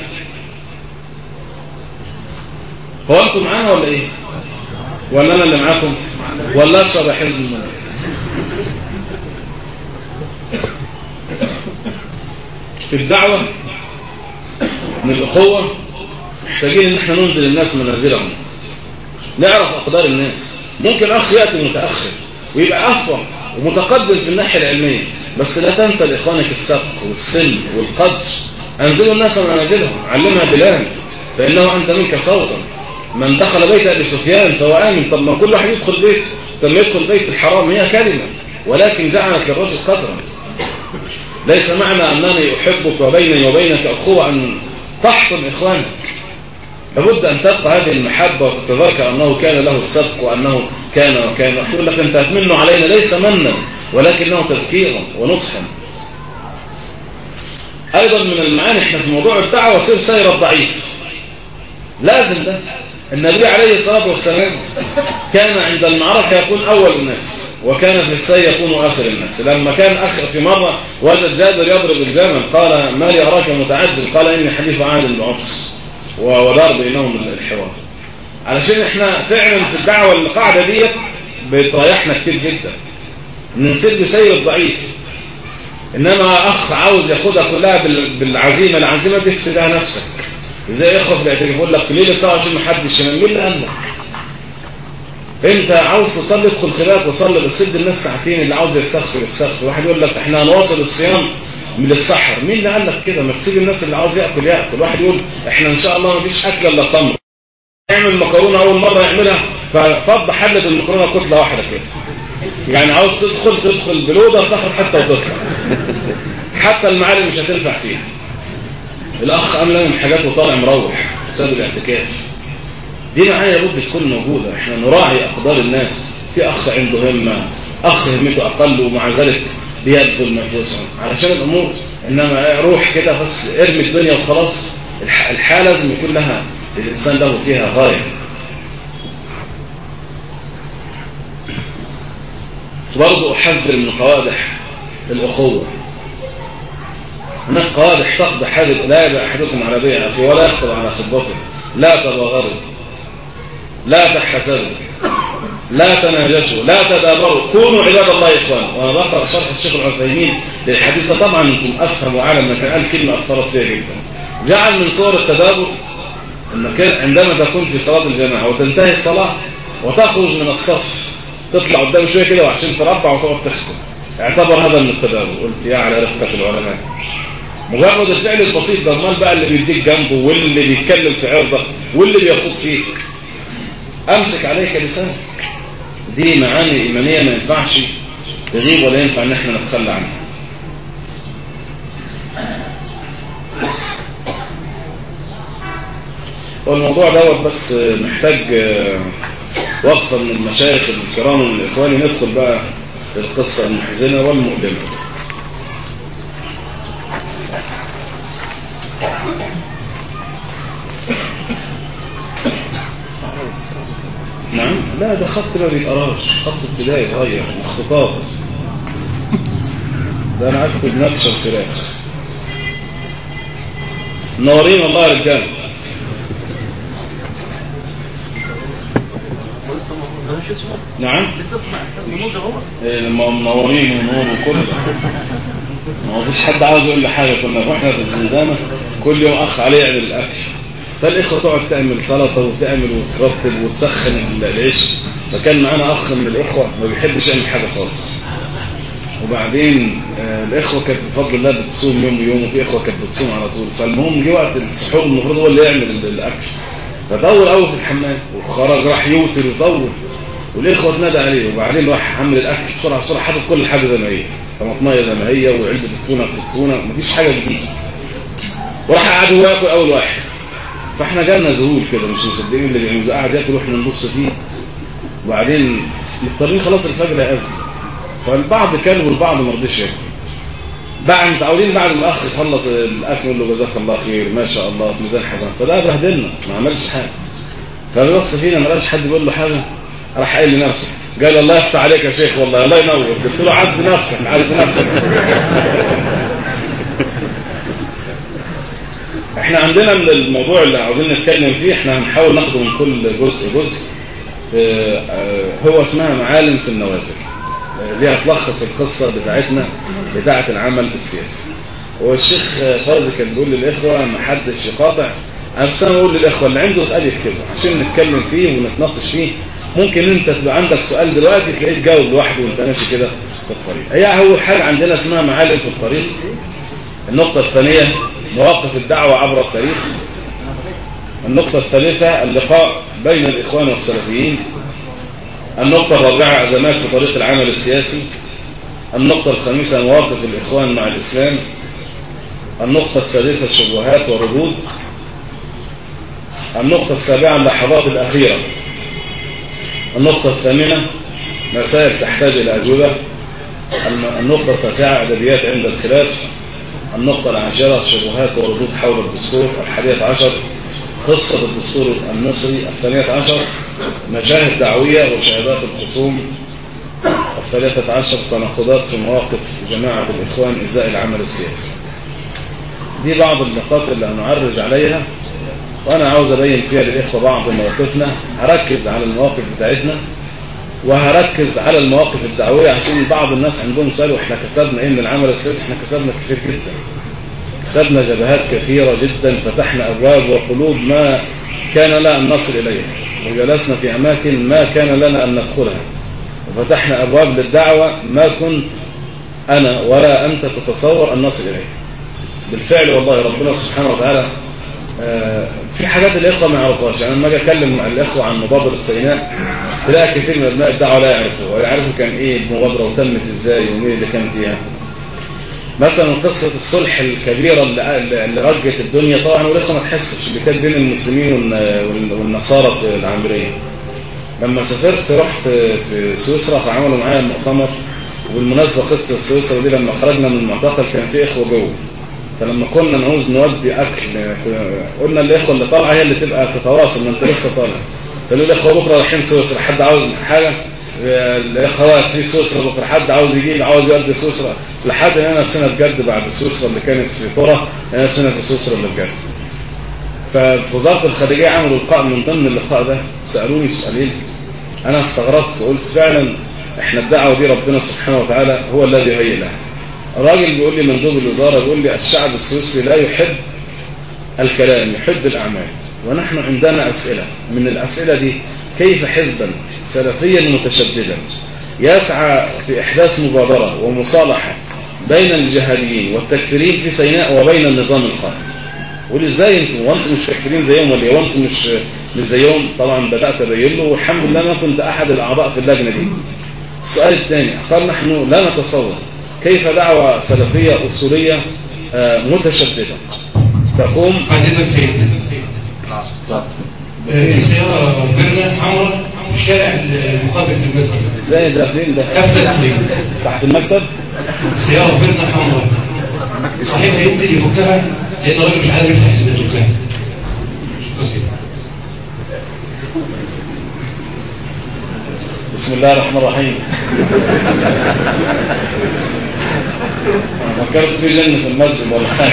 S3: هو انتم معانا ولا ايه ولا انا اللي معاكم ولا اشرب حزب المنى في الدعوة من الأخوة محتاجين ان احنا ننزل الناس منازلهم نعرف أقدار الناس ممكن أخ يأتي متأخر ويبقى أفضل ومتقدم في الناحية العلمية بس لا تنسى لإخوانك السبق والسن والقدر أنزلوا الناس منازلهم علمها بلال فإنه أنت منك صوتا من دخل بيت أبي سفيان فهو آمن طب ما كل واحد يدخل بيت طب ما يدخل بيت الحرام هي كلمة ولكن جعلت للرجل قدرا ليس معنى أنني أحبك وبيني وبينك أخوة أن تحطم إخوانك لابد أن تبقى هذه المحبة وتتذكر أنه كان له السبق وأنه كان وكان أقول لك أنت هتمنه علينا ليس منا ولكنه تذكيرا ونصحا أيضا من المعاني احنا في موضوع الدعوة سير سير الضعيف لازم ده النبي عليه الصلاة والسلام كان عند المعركة يكون أول الناس وكان في السي يكون آخر الناس لما كان آخر في مرة وجد جابر يضرب الجمل قال ما لي أراك متعجل قال إني حديث عهد بعرس ودار بينهم الحوار علشان احنا فعلا في الدعوة القاعدة ديت بتريحنا كتير جدا ننسد بسير الضعيف انما اخ عاوز ياخدها كلها بالعزيمة العزيمة دي افتداها نفسك زي اخوة بالاعتراف يقول لك ليه لسه عشان محدش ينام مين اللي قال لك انت عاوز تصلي ادخل خلاف وصلي بس سد الناس ساعتين اللي عاوز يستغفر يستغفر واحد يقول لك احنا هنواصل الصيام من السحر مين اللي قال لك كده ما تسيب الناس اللي عاوز ياكل ياكل واحد يقول احنا ان شاء الله ما فيش اكل الا تمر يعمل مكرونه اول مره يعملها ففض حله المكرونه كتله واحده كده يعني عاوز تدخل تدخل بلودر تاخد حتى وتطلع حتى المعالم مش هتنفع فيها الاخ قام لهم حاجات وطالع مروح بسبب الاعتكاف دي معايا لابد تكون موجوده احنا نراعي اقدار الناس في اخ عنده همه اخ همته اقل ومع ذلك بيبذل نفسهم علشان الامور انما روح كده بس ارمي الدنيا وخلاص الحاله لازم يكون لها الانسان له فيها غايه برضه أحذر من قوادح الأخوة هناك قوادح تقضي حدث لا يبقى أحدكم على بيع أخي ولا يخطب على خطبته لا تبغضوا لا تحسدوا لا تناجشوا لا تدابروا كونوا عباد الله إخوانا وأنا بقرأ شرح الشيخ العثيمين للحديث طبعا أنتم أفهم وأعلم من كان قال كلمة أثرت فيها جدا جعل من صور التدابر أنك عندما تكون في صلاة الجماعة وتنتهي الصلاة وتخرج من الصف تطلع قدام شوية كده وعشان تربع وتقعد تختم اعتبر هذا من التدابر قلت يا على رفقة العلماء مجرد الفعل البسيط ده امال بقى اللي بيديك جنبه واللي بيتكلم في عرضك واللي بيخوض فيك امسك عليك لسانك دي معاني ايمانيه ما ينفعش تغيب ولا ينفع ان احنا نتخلى عنها والموضوع دوت بس محتاج وقفه من المشايخ الكرام ومن الاخوان ندخل بقى القصه المحزنه والمؤلمه نعم لا ده خط ما بيتقراش خط ابتدائي صغير مخطوطات ده انا اكتب نقش الفراخ منورين والله يا رجال نعم إيه، ما منورين ونور وكل ما فيش حد عاوز يقول لي حاجه كنا واحنا في الزنزانه كل يوم اخ عليه يعمل الاكل فالاخوه تقعد تعمل سلطه وتعمل وترتب وتسخن العيش فكان معانا اخ من الاخوه ما بيحبش يعمل حاجه خالص وبعدين آه، الاخوه كانت بفضل الله بتصوم يوم ويوم وفي اخوه كانت بتصوم على طول فالمهم جه وقت السحور المفروض هو اللي يعمل الاكل فدور قوي في الحمام وخرج راح يوتر ويدور والاخوه اتنادى عليه وبعدين راح عامل الاكل بسرعه بسرعه حاطط كل حاجه زي ما هي طماطميه زي ما هي وعلبه التونه في التونه مفيش حاجه جديده وراح قعد هو ياكل اول واحد فاحنا جالنا ذهول كده مش مصدقين اللي بيعملوا قاعد ياكل واحنا نبص فيه وبعدين مضطرين خلاص الفجر هيأذن فالبعض كل والبعض ما رضيش ياكل بعد متعودين بعد ما الاخ يخلص الاكل يقول له جزاك الله خير ما شاء الله في ميزان حسن فده بهدلنا ما عملش حاجه فبيبص فينا ما لقاش حد بيقول له حاجه راح قايل لنفسه قال الله يفتح عليك يا شيخ والله الله ينور قلت له عز نفسك عز نفسك احنا عندنا من الموضوع اللي عاوزين نتكلم فيه احنا هنحاول ناخده من كل جزء جزء اه، اه، هو اسمها معالم في النوازل اه، دي هتلخص القصة بتاعتنا بتاعة العمل السياسي والشيخ فوزي كان بيقول للإخوة ما حدش يقاطع أنا بس أنا بقول للإخوة اللي عنده سؤال يكتبه عشان نتكلم فيه ونتناقش فيه ممكن أنت تبقى عندك سؤال دلوقتي تلاقيه تجاوب لوحده وأنت ماشي كده في الطريق هي أول حاجة عندنا اسمها معالم في الطريق النقطة الثانية مواقف الدعوة عبر التاريخ النقطة الثالثة اللقاء بين الإخوان والسلفيين النقطة الرابعة أزمات في طريق العمل السياسي النقطة الخامسة مواقف الإخوان مع الإسلام النقطة السادسة الشبهات والردود النقطة السابعة اللحظات الأخيرة النقطة الثامنة مسائل تحتاج إلى أجوبة النقطة التاسعة أدبيات عند الخلاف النقطة العاشرة الشبهات والردود حول الدستور الحادية عشر قصة الدستور المصري الثانية عشر مشاهد دعوية وشهادات الخصوم الثالثة عشر تناقضات في مواقف جماعة الإخوان إزاء العمل السياسي دي بعض النقاط اللي هنعرج عليها وأنا عاوز أبين فيها للإخوة بعض مواقفنا هركز على المواقف بتاعتنا وهركز على المواقف الدعوية عشان بعض الناس عندهم سؤال واحنا كسبنا ايه من العمل السياسي احنا كسبنا كثير جدا كسبنا جبهات كثيرة جدا فتحنا ابواب وقلوب ما كان لا ان نصل اليها وجلسنا في اماكن ما كان لنا ان ندخلها وفتحنا ابواب للدعوة ما كنت انا ولا انت تتصور ان نصل اليها بالفعل والله ربنا سبحانه وتعالى في حاجات الاخوه ما يعرفوهاش يعني لما اجي اتكلم مع الاخوه عن مبادره سيناء تلاقي كثير من ابناء الدعوه لا يعرفوا ولا يعرفوا كان ايه المبادره وتمت ازاي ومين اللي كان فيها مثلا قصه الصلح الكبيره اللي, اللي رجت الدنيا طبعا والاخوه ما تحسش اللي كانت بين المسلمين والنصارى في العامريه لما سافرت رحت في سويسرا فعملوا معايا مؤتمر وبالمناسبه قصه سويسرا دي لما خرجنا من المعتقل كان في اخوه جوه فلما كنا نعوز نودي اكل قلنا الاخوه اللي طالعه هي اللي تبقى تتواصل ما انت لسه طالع قالوا لي الاخوه بكره رايحين سويسرا حد عاوز حاجه الاخوات في سويسرا بكره حد عاوز يجيب عاوز يودي سويسرا لحد ما نفسنا بجد بعد سويسرا اللي كانت في طرة نفسنا في سويسرا اللي بجد ففي وزاره الخارجيه عملوا لقاء من ضمن اللقاء ده سالوني سؤالين انا استغربت وقلت فعلا احنا الدعوه دي ربنا سبحانه وتعالى هو الذي هيئ لها الراجل بيقول لي مندوب الوزاره بيقول لي الشعب السويسري لا يحب الكلام يحب الاعمال ونحن عندنا اسئله من الاسئله دي كيف حزبا سلفيا متشددا يسعى في احداث مبادره ومصالحه بين الجهاديين والتكفيرين في سيناء وبين النظام القائم قول ازاي انتم وانتم مش تكفيرين زيهم ولا وانتم مش مش زيهم طبعا بدات ابين له والحمد لله ما كنت احد الاعضاء في اللجنه دي السؤال الثاني قال نحن لا نتصور كيف دعوة سلفية أصولية متشددة تقوم
S4: عزيزك سيدنا في سيارة فيرنا حمراء في الشارع المقابل للمسجد
S3: ازاي ده فين ده
S4: كافة تحريم
S3: تحت المكتب
S4: سيارة فيرنا حمراء صاحبها ينزل يفكها لأن الراجل مش عارف يفتح الدكان
S3: بسم الله الرحمن الرحيم فكرت في جنة في المسجد ولا حاجة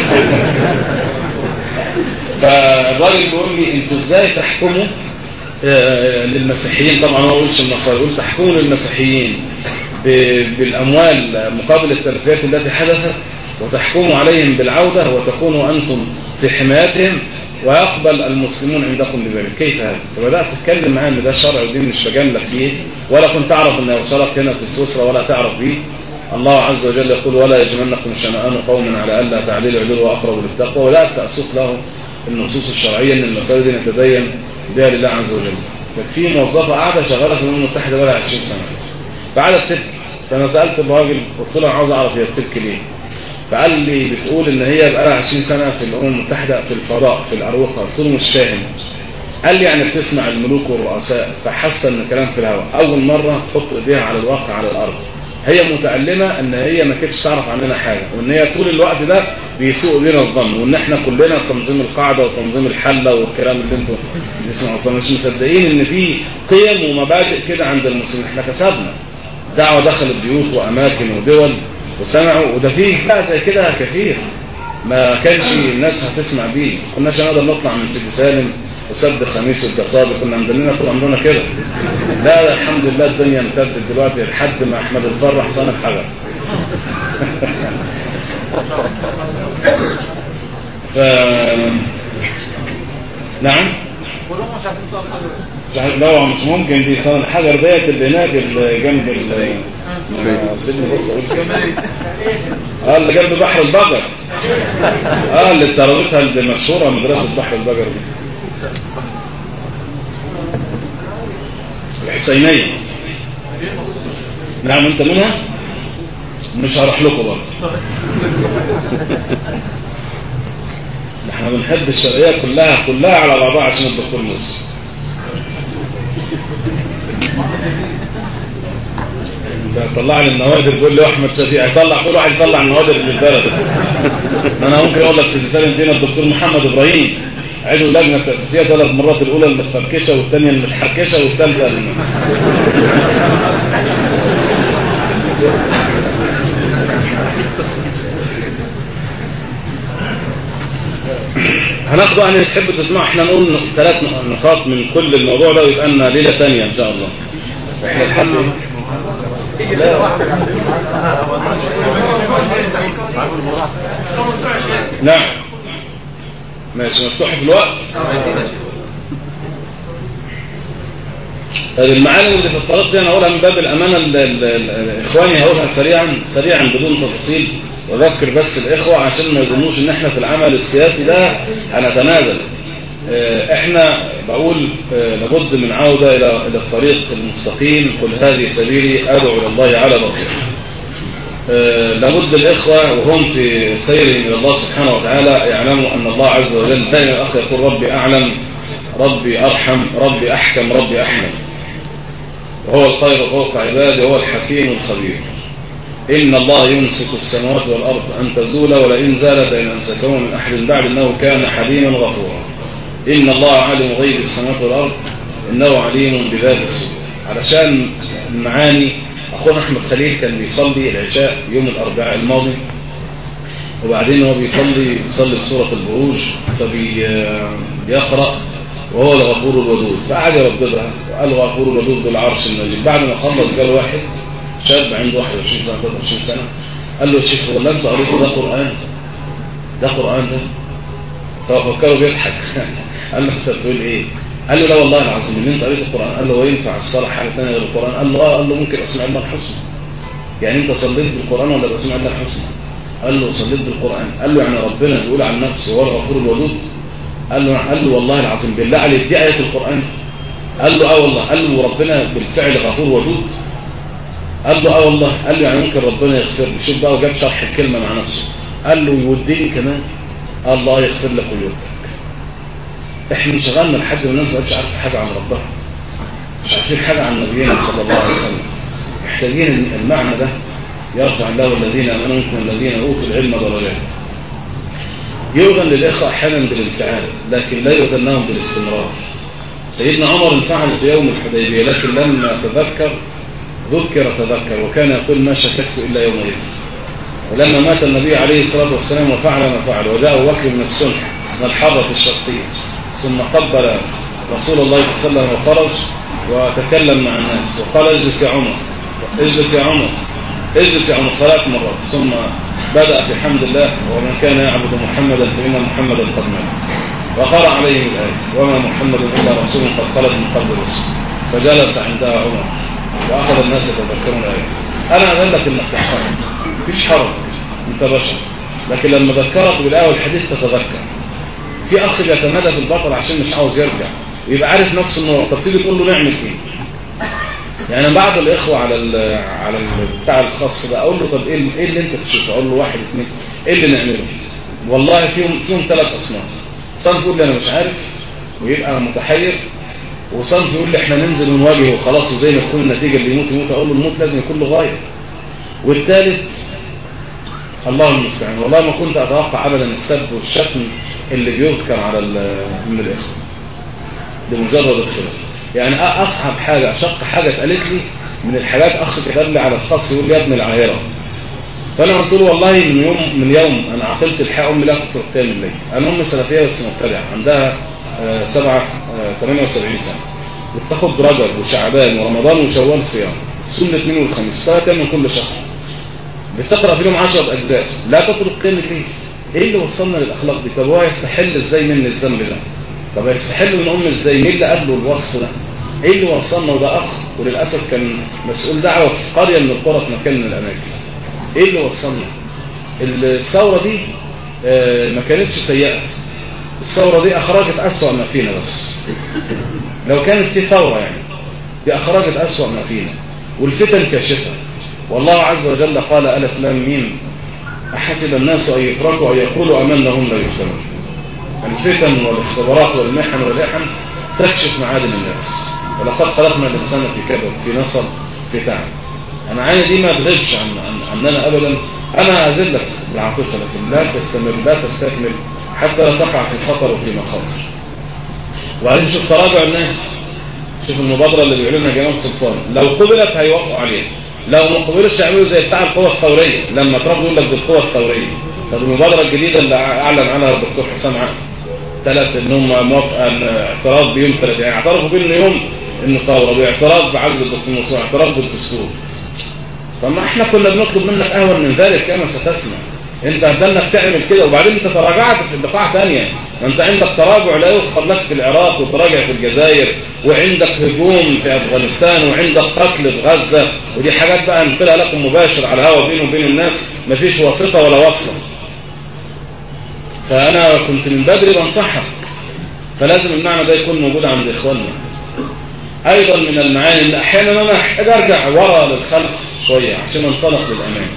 S3: فالراجل بيقول لي انتوا ازاي تحكموا للمسيحيين طبعا هو ما قلتش النصارى يقول تحكموا للمسيحيين بالاموال مقابل التلفيات التي حدثت وتحكموا عليهم بالعودة وتكونوا انتم في حمايتهم ويقبل المسلمون عندكم بذلك كيف هذا فبدات تتكلم معاه ان ده شرع ودي مش بجاملك بيه ولا كنت تعرف ان يوصلك هنا في سويسرا ولا تعرف بيه الله عز وجل يقول ولا يجمنكم شنآن قوم على الا تعديلوا اعدلوا واقربوا للتقوى ولا تاسق له النصوص الشرعيه ان المسائل دي نتدين بها لله عز وجل كانت في موظفه قاعده شغاله في الامم المتحده بقى 20 سنه فقعدت تبكي فانا سالت الراجل قلت له انا عاوز اعرف هي بتبكي ليه فقال لي بتقول ان هي بقى 20 سنه في الامم المتحده في الفضاء في الاروقه قلت له مش فاهم قال لي يعني بتسمع الملوك والرؤساء فحاسه ان الكلام في الهواء اول مره تحط ايديها على الواقع على الارض هي متألمة ان هي ما كانتش تعرف عننا حاجة وان هي طول الوقت ده بيسوء بينا الظن وان احنا كلنا تنظيم القاعدة وتنظيم الحلة والكلام اللي انتوا بتسمعوا فمش مصدقين ان في قيم ومبادئ كده عند المسلمين احنا كسبنا دعوة دخلت بيوت واماكن ودول وسمعوا وده فيه بقى زي كده كثير ما كانش الناس هتسمع بيه كناش نقدر نطلع من سيدي سالم وسد خميس الجصابي كنا عندنا طول عمرنا كده لا الحمد لله الدنيا امتدت دلوقتي لحد ما احمد الفرح صانع حاجه ف نعم مش عارف لا مش ممكن دي صانع الحجر ديت اللي هناك اللي جنب ال سيبني بص اقول اه اللي جنب بحر البقر اه اللي تربتها المشهوره مدرسه بحر البقر دي الحسينية نعم انت منها مش هروح لكم برضه احنا بنحب الشرعية كلها كلها على بعضها عشان الدكتور موسى انت طلع لي النوادر بيقول لي احمد شفيع يطلع كل واحد يطلع النوادر اللي في بلده انا ممكن اقول لك سيدي سالم دينا الدكتور محمد ابراهيم عضو لجنة تأسيسية ثلاث مرات الأولى المتفركشة والثانية المتحركشة والثالثة هناخده يعني تحب تسمع احنا نقول ثلاث نقاط من كل الموضوع ده ويبقى لنا ليلة ثانية ان شاء الله احنا لحد نعم ماشي مفتوح في الوقت المعالم اللي في الطريق دي انا هقولها من باب الامانه ال ال ال اخواني هقولها سريعا سريعا بدون تفاصيل واذكر بس الاخوه عشان ما يظنوش ان احنا في العمل السياسي ده هنتنازل احنا بقول لابد من عوده الى الى الطريق المستقيم قل هذه سبيلي ادعو الى الله على بصيره لابد الإخوة وهم في سيرهم إلى الله سبحانه وتعالى يعلموا أن الله عز وجل دائما الأخ يقول ربي أعلم ربي أرحم ربي أحكم ربي أحمد وهو الخير فوق عباده وهو الحكيم الخبير إن الله يمسك السماوات والأرض أن تزول ولئن زالت إن أمسكهما من أحد بعد إنه كان حليما غفورا إن الله عالم غيب السماوات والأرض إنه عليم بذات الصدور علشان المعاني اخونا احمد خليل كان بيصلي العشاء يوم الاربعاء الماضي وبعدين هو بيصلي بيصلي بسوره البروج فبيقرا وهو الغفور الودود فقعد يرددها وقال غفور الودود ذو العرش المجيد بعد ما خلص قال واحد شاب عنده 21 سنه 23 سنه قال له يا شيخ ولا انت قريته ده قران ده قران ده ففكره بيضحك قال له انت بتقول ايه قال له لا والله العظيم ان انت قريت القران قال له وينفع الصلاه حاجه ثانيه غير القران قال له اه قال له ممكن اسمع الله الحسنى يعني انت صليت بالقران ولا بسمع الله الحسنى قال له صليت بالقران قال له يعني ربنا بيقول عن نفسه هو الغفور الودود قال له قال له والله العظيم بالله عليك دي ايه القران قال له اه والله قال له ربنا بالفعل غفور ودود قال له اه والله قال له يعني ممكن ربنا يغفر لي شوف بقى وجاب شرح الكلمه مع نفسه قال له يودني كمان الله يغفر لك ويودك احنا انشغلنا لحد ما الناس ما عارفه حاجه عن ربها مش عارفين حاجه عن نبينا صلى الله عليه وسلم محتاجين المعنى ده يرفع الله الذين امنوا منكم الذين اوتوا العلم درجات يؤذن للاخوه احيانا بالانفعال لكن لا يؤذن لهم بالاستمرار سيدنا عمر انفعل في يوم الحديبيه لكن لما تذكر ذكر تذكر وكان يقول ما شككت الا يومئذ ولما مات النبي عليه الصلاه والسلام وفعل ما فعل وجاء ابو بكر من السنح من الحرة الشرقية ثم قبل رسول الله صلى الله عليه وسلم وخرج وتكلم مع الناس وقال اجلس يا عمر اجلس يا عمر اجلس يا عمر ثلاث مرات ثم بدأ في حمد الله ومن كان يعبد محمدا فإن محمدا قد مات وقرأ عليهم الآية وما محمد إلا رسول قد خلت من قبل الرسل فجلس عندها عمر وأخذ الناس يتذكرون الآية أنا أقول لك إنك تحرج مفيش حرج أنت بشر لكن لما ذكرك بالآية والحديث تتذكر في أخ بيتمادى في البطل عشان مش عاوز يرجع ويبقى عارف نفسه إنه طب تيجي تقول له نعمل إيه يعني انا بعض الاخوه على ال على ال بتاع الخاص ده اقول له طب ايه ايه اللي انت تشوفه اقول له واحد اثنين ايه اللي نعمله والله فيهم فيهم ثلاث اصناف صنف يقول لي انا مش عارف ويبقى متحير وصنف يقول لي احنا ننزل ونواجه وخلاص وزي ما تكون النتيجه اللي يموت يموت اقول له الموت لازم يكون له غايه والثالث الله المستعان والله ما كنت اتوقع ابدا السب والشتم اللي بيذكر على من الاخوه بمجرد الخلاف يعني اصعب حاجه اشق حاجه اتقالت لي من الحاجات اخ كتب لي على الخاص يقول لي يا ابن العاهره فانا قلت له والله من يوم من يوم انا عقلت الحق امي لا تترك قيام الليل انا ام سلفيه بس مبتدعه عندها آه سبعة آه 78 سنه بتاخد رجب وشعبان ورمضان وشوال صيام سنه الاثنين والخميس ثلاثه من كل شهر بتقرا فيهم 10 اجزاء لا تترك قيام الليل ايه اللي وصلنا للاخلاق دي طب هو يستحل ازاي مني الذنب ده طب يستحل من امي ازاي مين اللي قبله الوصف ده ايه اللي وصلنا وده اخ وللاسف كان مسؤول دعوه في قريه من القرى في مكان من الاماكن ايه اللي وصلنا الثوره دي آه ما كانتش سيئه الثوره دي اخرجت اسوأ ما فينا بس لو كانت في ثوره يعني دي اخرجت اسوأ ما فينا والفتن كاشفه والله عز وجل قال الف لام ميم احسب الناس ان يتركوا ان يقولوا امنا هم لا يفتنون الفتن والاختبارات والمحن والإحن تكشف معادن الناس ولقد خلقنا الإنسان في كبد في نصب في تعب أنا عيني دي ما تغيبش عن, عن أننا أبدا أنا أزلك بالعاطفة لكن لا تستمر لا تستكمل حتى لا تقع في خطر وفي مخاطر وبعدين شوف تراجع الناس شوف المبادرة اللي بيعلنها جمال سلطان لو قبلت هيوقفوا عليها لو ما قبلتش يعملوا زي بتاع القوى الثورية لما تراب يقول لك دي القوى الثورية طب المبادرة الجديدة اللي أعلن عنها الدكتور حسام عقل ثلاث انهم موافقه اعتراض بيوم ثلاث يعني اعترفوا بين يوم انه ثوره باعتراض بعزل الدكتور واعتراض بالدستور طب ما احنا كنا بنطلب منك اهون من ذلك كما ستسمع انت هتدلك تعمل كده وبعدين انت تراجعت في بقاع ثانيه انت عندك تراجع لا يغفر لك في العراق وتراجع في الجزائر وعندك هجوم في افغانستان وعندك قتل في غزه ودي حاجات بقى هنقلها لكم مباشر على الهواء بينه وبين الناس مفيش واسطه ولا وصله فأنا كنت من بدري بنصحك فلازم المعنى ده يكون موجود عند إخواننا أيضا من المعاني أن أحيانا أنا أحتاج أرجع ورا للخلق شوية عشان أنطلق للأمام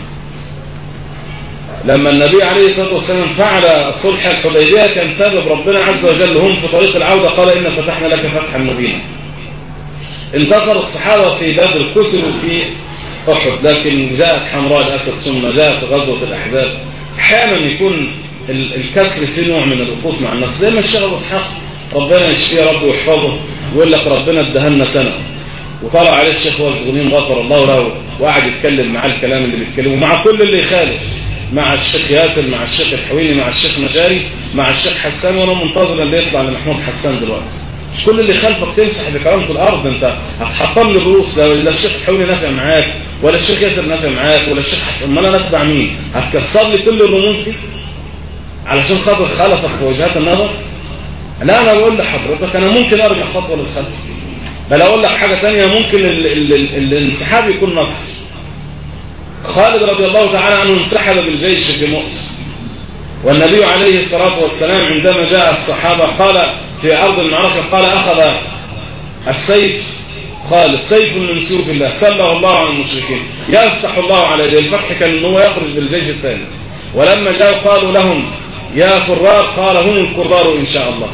S3: لما النبي عليه الصلاة والسلام فعل صلح الحديبية كان سبب ربنا عز وجل هم في طريق العودة قال إن فتحنا لك فتحا مبينا انتصر الصحابة في بدر كسروا في أحد لكن جاءت حمراء الأسد ثم جاءت غزوة الأحزاب أحيانا يكون الكسر فيه نوع من الوقوف مع النفس زي ما الشيخ ابو اسحاق ربنا يشفيه يا رب ويحفظه ويقول لك ربنا ادهلنا سنه وطلع عليه الشيخ وائل غنيم غفر الله له وقعد يتكلم معاه الكلام اللي بيتكلمه مع كل اللي يخالف مع الشيخ ياسر مع الشيخ الحويني مع الشيخ مجاري مع الشيخ حسان وانا منتظر اللي يطلع لمحمود حسان دلوقتي مش كل اللي خلفك تمسح بكرامة الارض انت هتحطم لي رؤوس لا لا الشيخ الحويني نافع معاك ولا الشيخ ياسر نافع معاك ولا الشيخ حسان امال انا اتبع مين هتكسر لي كل الرموز دي علشان خاطر خلفك في وجهات النظر لا انا بقول لحضرتك انا ممكن ارجع خطوه للخلف بل اقول لك حاجه ثانيه ممكن ال ال ال الانسحاب يكون نصر خالد رضي الله تعالى عنه انسحب بالجيش في مؤتة والنبي عليه الصلاة والسلام عندما جاء الصحابة قال في أرض المعركة قال أخذ السيف خالد سيف من سيوف الله سله الله عن المشركين يفتح الله على يديه الفتح كان ان هو يخرج بالجيش الثاني ولما جاءوا قالوا لهم يا فرار قال هم الكرار إن شاء الله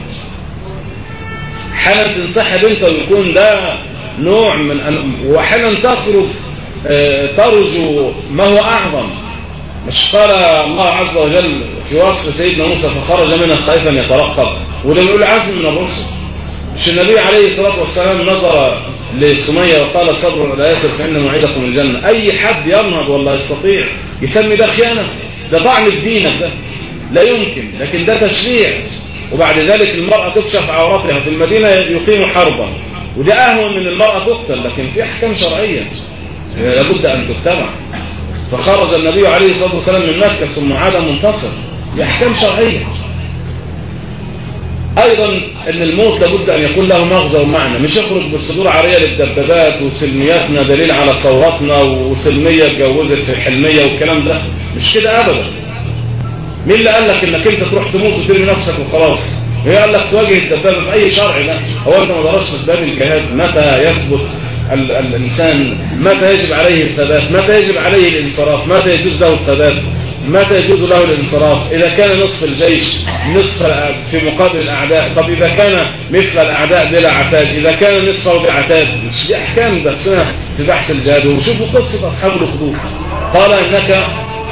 S3: حالا تنسحب انت ويكون ده نوع من أن... وحالا تخرج اه ترجو ما هو أعظم مش قال الله عز وجل في وصف سيدنا موسى فخرج منها خائفا يترقب ولم يقول عزم من الرسل مش النبي عليه الصلاة والسلام نظر لسمية وقال صبر لا ياسر فإن موعدكم الجنة أي حد ينهض والله يستطيع يسمي ده خيانة ده طعن في دينك ده لا يمكن لكن ده تشريع وبعد ذلك المرأة تكشف عوراتها في المدينة يقيم حربا وده أهون من المرأة تقتل لكن في أحكام شرعية لابد أن تتبع فخرج النبي عليه الصلاة والسلام من مكة ثم عاد منتصر دي أحكام شرعية أيضا أن الموت لابد أن يكون له مغزى ومعنى مش يخرج بالصدور عارية للدبابات وسلمياتنا دليل على ثوراتنا وسلمية اتجوزت في حلمية والكلام ده مش كده أبدا مين اللي قال لك انك انت تروح تموت وترمي نفسك وخلاص هي قال لك تواجه الدبابه في اي شرع لا هو انت ما درستش اسباب الجهاد متى يثبت ال الانسان متى يجب عليه الثبات متى يجب عليه الانصراف متى يجوز له الثبات متى يجوز له الانصراف اذا كان نصف الجيش نصف في مقابل الاعداء طب اذا كان مثل الاعداء بلا عتاد اذا كان نصفه بعتاد مش دي احكام درسنا في بحث الجهاد وشوفوا قصه اصحاب الاخدود قال انك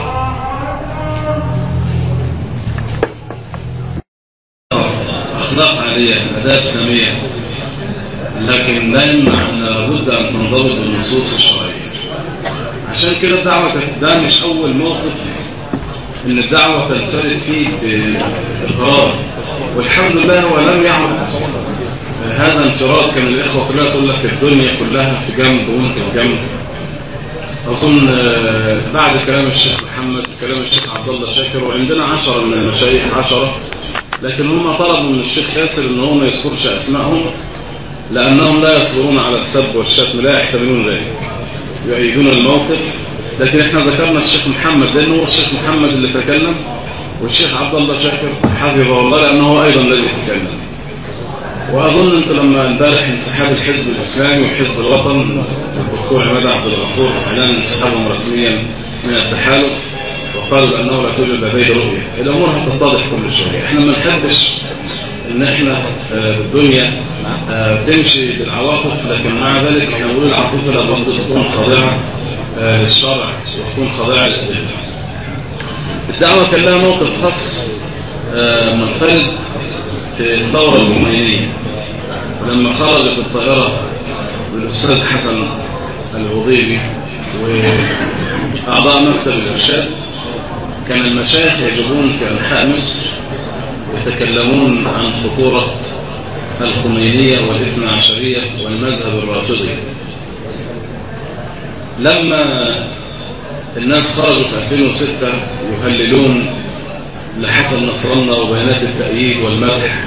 S3: أخلاق عالية أداب سامية لكن لا يمنع أن لابد أن تنضبط النصوص الشرعية عشان كده الدعوة ده مش أول موقف إن الدعوة تنفرد فيه بإقرار والحمد لله هو لم يعد هذا انفراد كان الإخوة كلها تقول لك الدنيا كلها في جنب وانت في جنب أظن بعد كلام الشيخ محمد كلام الشيخ عبد الله شاكر وعندنا عشرة من المشايخ عشرة لكن هم طلبوا من الشيخ ياسر ان هو ما يذكرش اسمائهم لانهم لا يصبرون على السب والشتم لا يحتملون ذلك يؤيدون الموقف لكن احنا ذكرنا الشيخ محمد لانه هو الشيخ محمد اللي تكلم والشيخ عبد الله شاكر حفظه الله لانه هو ايضا الذي يتكلم واظن انت لما امبارح انسحاب الحزب الاسلامي وحزب الوطن الدكتور عماد عبد الغفور اعلان انسحابهم رسميا من التحالف وقالوا بأنه لا توجد لديه رؤية الأمور هتتضح كل شوية احنا ما نحبش ان احنا الدنيا تمشي بالعواطف لكن مع ذلك احنا نقول العاطفة لابد تكون خاضعة للشرع وتكون خاضعة للدين الدعوة كان لها موقف خاص منفرد في الثورة الخمينية ولما خرجت الطائرة بالأستاذ حسن الوضيبي وأعضاء مكتب الإرشاد كان المشايخ يجبون في أنحاء مصر يتكلمون عن خطورة الخمينية والاثنى عشرية والمذهب الرافضي لما الناس خرجوا في 2006 يهللون لحسن نصر الله وبيانات التأييد والمدح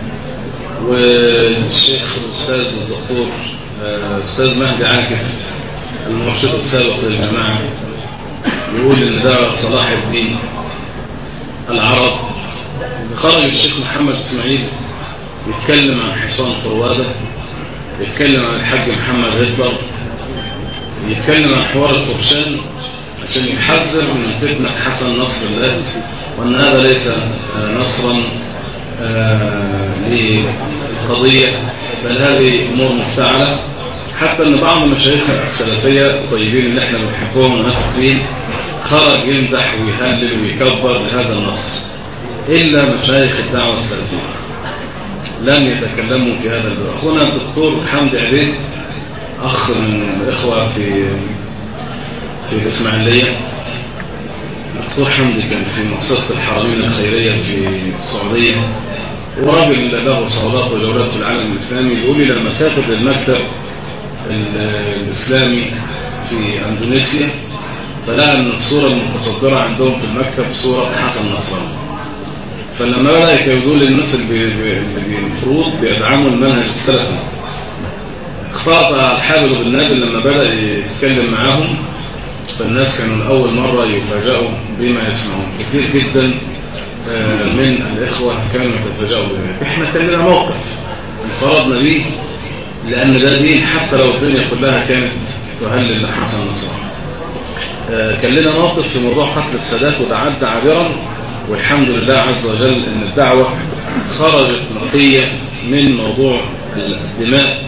S3: والشيخ الأستاذ الدكتور أستاذ مهدي عاكف المرشد السابق للجماعة يقول ان ده صلاح الدين العرب خرج الشيخ محمد اسماعيل يتكلم عن حصان طروادة يتكلم عن الحاج محمد هتلر يتكلم عن حوار القرشان عشان يحذر من فتنة حسن نصر الله وان هذا ليس نصرا للقضية بل هذه امور مفتعلة حتى ان بعض المشايخ السلفية الطيبين اللي احنا بنحبهم ونثق خرج يمدح ويهلل ويكبر لهذا النصر الا مشايخ الدعوة السلفية لم يتكلموا في هذا الباب اخونا الدكتور حمدي عبيد أخ من الإخوة في في الإسماعيلية دكتور حمدي كان في مؤسسة الحرمين الخيرية في السعودية وراجل له صولات وجولات في العالم الإسلامي يقول لي لما سافر للمكتب الإسلامي في أندونيسيا فلقى أن الصورة المتصدرة عندهم في المكتب صورة حسن نصر فلما بدأ يقول للناس اللي المفروض بيدعموا المنهج السلفي اختلط الحابل بالنابل لما بدأ يتكلم معاهم فالناس كانوا لأول مرة يفاجئوا بما يسمعون كثير جدا من الإخوة كانوا يتفاجئوا بما احنا كان لنا موقف انفرضنا به لأن ده دين حتى لو الدنيا كلها كانت تهلل لحسن نصر كان لنا موقف في موضوع قتل السادات وده عدى عابرا والحمد لله عز وجل ان الدعوة خرجت نقية من موضوع الدماء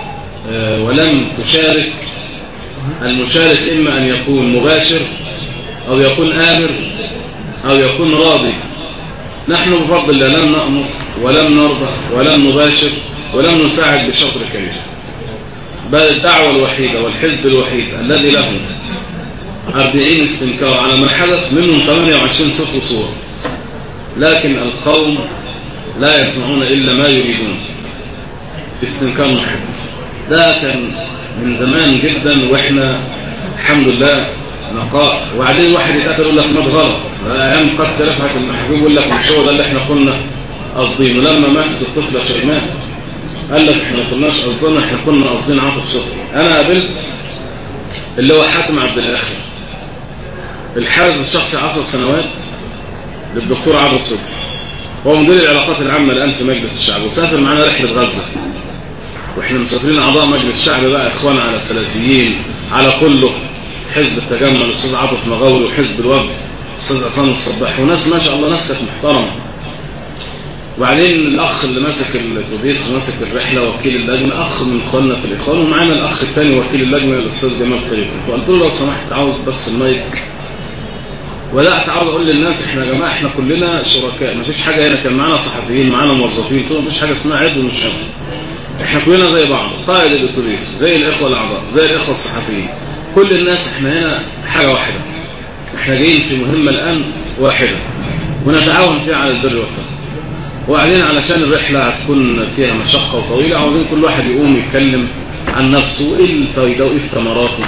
S3: ولم تشارك المشارك إما أن يكون مباشر أو يكون آمر أو يكون راضي نحن بفضل الله لم نأمر ولم نرضى ولم نباشر ولم نساعد بشطر كبير بل الدعوة الوحيدة والحزب الوحيد الذي له أربعين استنكار على ما حدث منهم 28 صف وصور لكن القوم لا يسمعون إلا ما يريدون في استنكار محب ده كان من زمان جدا واحنا الحمد لله نقاء وبعدين واحد يتقتل يقول لك مات غلط ايام قتل رفعت المحجوب يقول لك مش هو ده اللي احنا كنا قاصدينه لما ماتت الطفله شيماء قال لك احنا ما كناش قصدنا احنا كنا قاصدين عاطف صفري انا قابلت اللي هو حاتم عبد الاخر الحارس الشخصي 10 سنوات للدكتور عبد صفري هو مدير العلاقات العامه الان في مجلس الشعب وسافر معانا رحله غزه واحنا مسافرين اعضاء مجلس الشعب بقى اخوانا على السلفيين على كله حزب التجمع الاستاذ عاطف مغاوري وحزب الوفد الاستاذ عصام الصباح وناس ما شاء الله ناس كانت محترمه وبعدين الاخ اللي ماسك الاتوبيس وماسك الرحله وكيل اللجنه اخ من اخواننا في الاخوان ومعانا الاخ الثاني وكيل اللجنه الاستاذ جمال طريق فقلت له لو سمحت عاوز بس المايك ولا اتعود اقول للناس احنا يا جماعه احنا كلنا شركاء ما فيش حاجه هنا كان معانا صحفيين معانا موظفين ما فيش حاجه اسمها عيب ومش عيب احنا كلنا زي بعض قائد الاتوبيس زي الاخوه الاعضاء زي الاخوه الصحفيين كل الناس احنا هنا حاجه واحده احنا جايين في مهمه الان واحده ونتعاون فيها على البر والتقوى وبعدين علشان الرحله هتكون فيها مشقه وطويله عاوزين كل واحد يقوم يتكلم عن نفسه وايه الفايده وايه ثمراته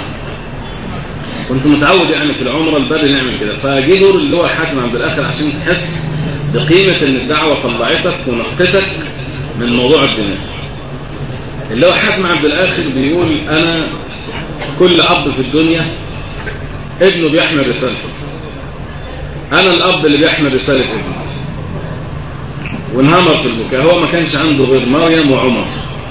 S3: كنت متعود يعني في العمره البر نعمل كده فجي دور اللي هو حاتم عبد الاخر عشان تحس بقيمه ان الدعوه طلعتك ونقتك من موضوع الدماء اللي هو حاتم عبد الاخر بيقول انا كل اب في الدنيا ابنه بيحمل رسالته انا الاب اللي بيحمل رساله ابنه وانهمر في البكاء هو ما كانش عنده غير مريم وعمر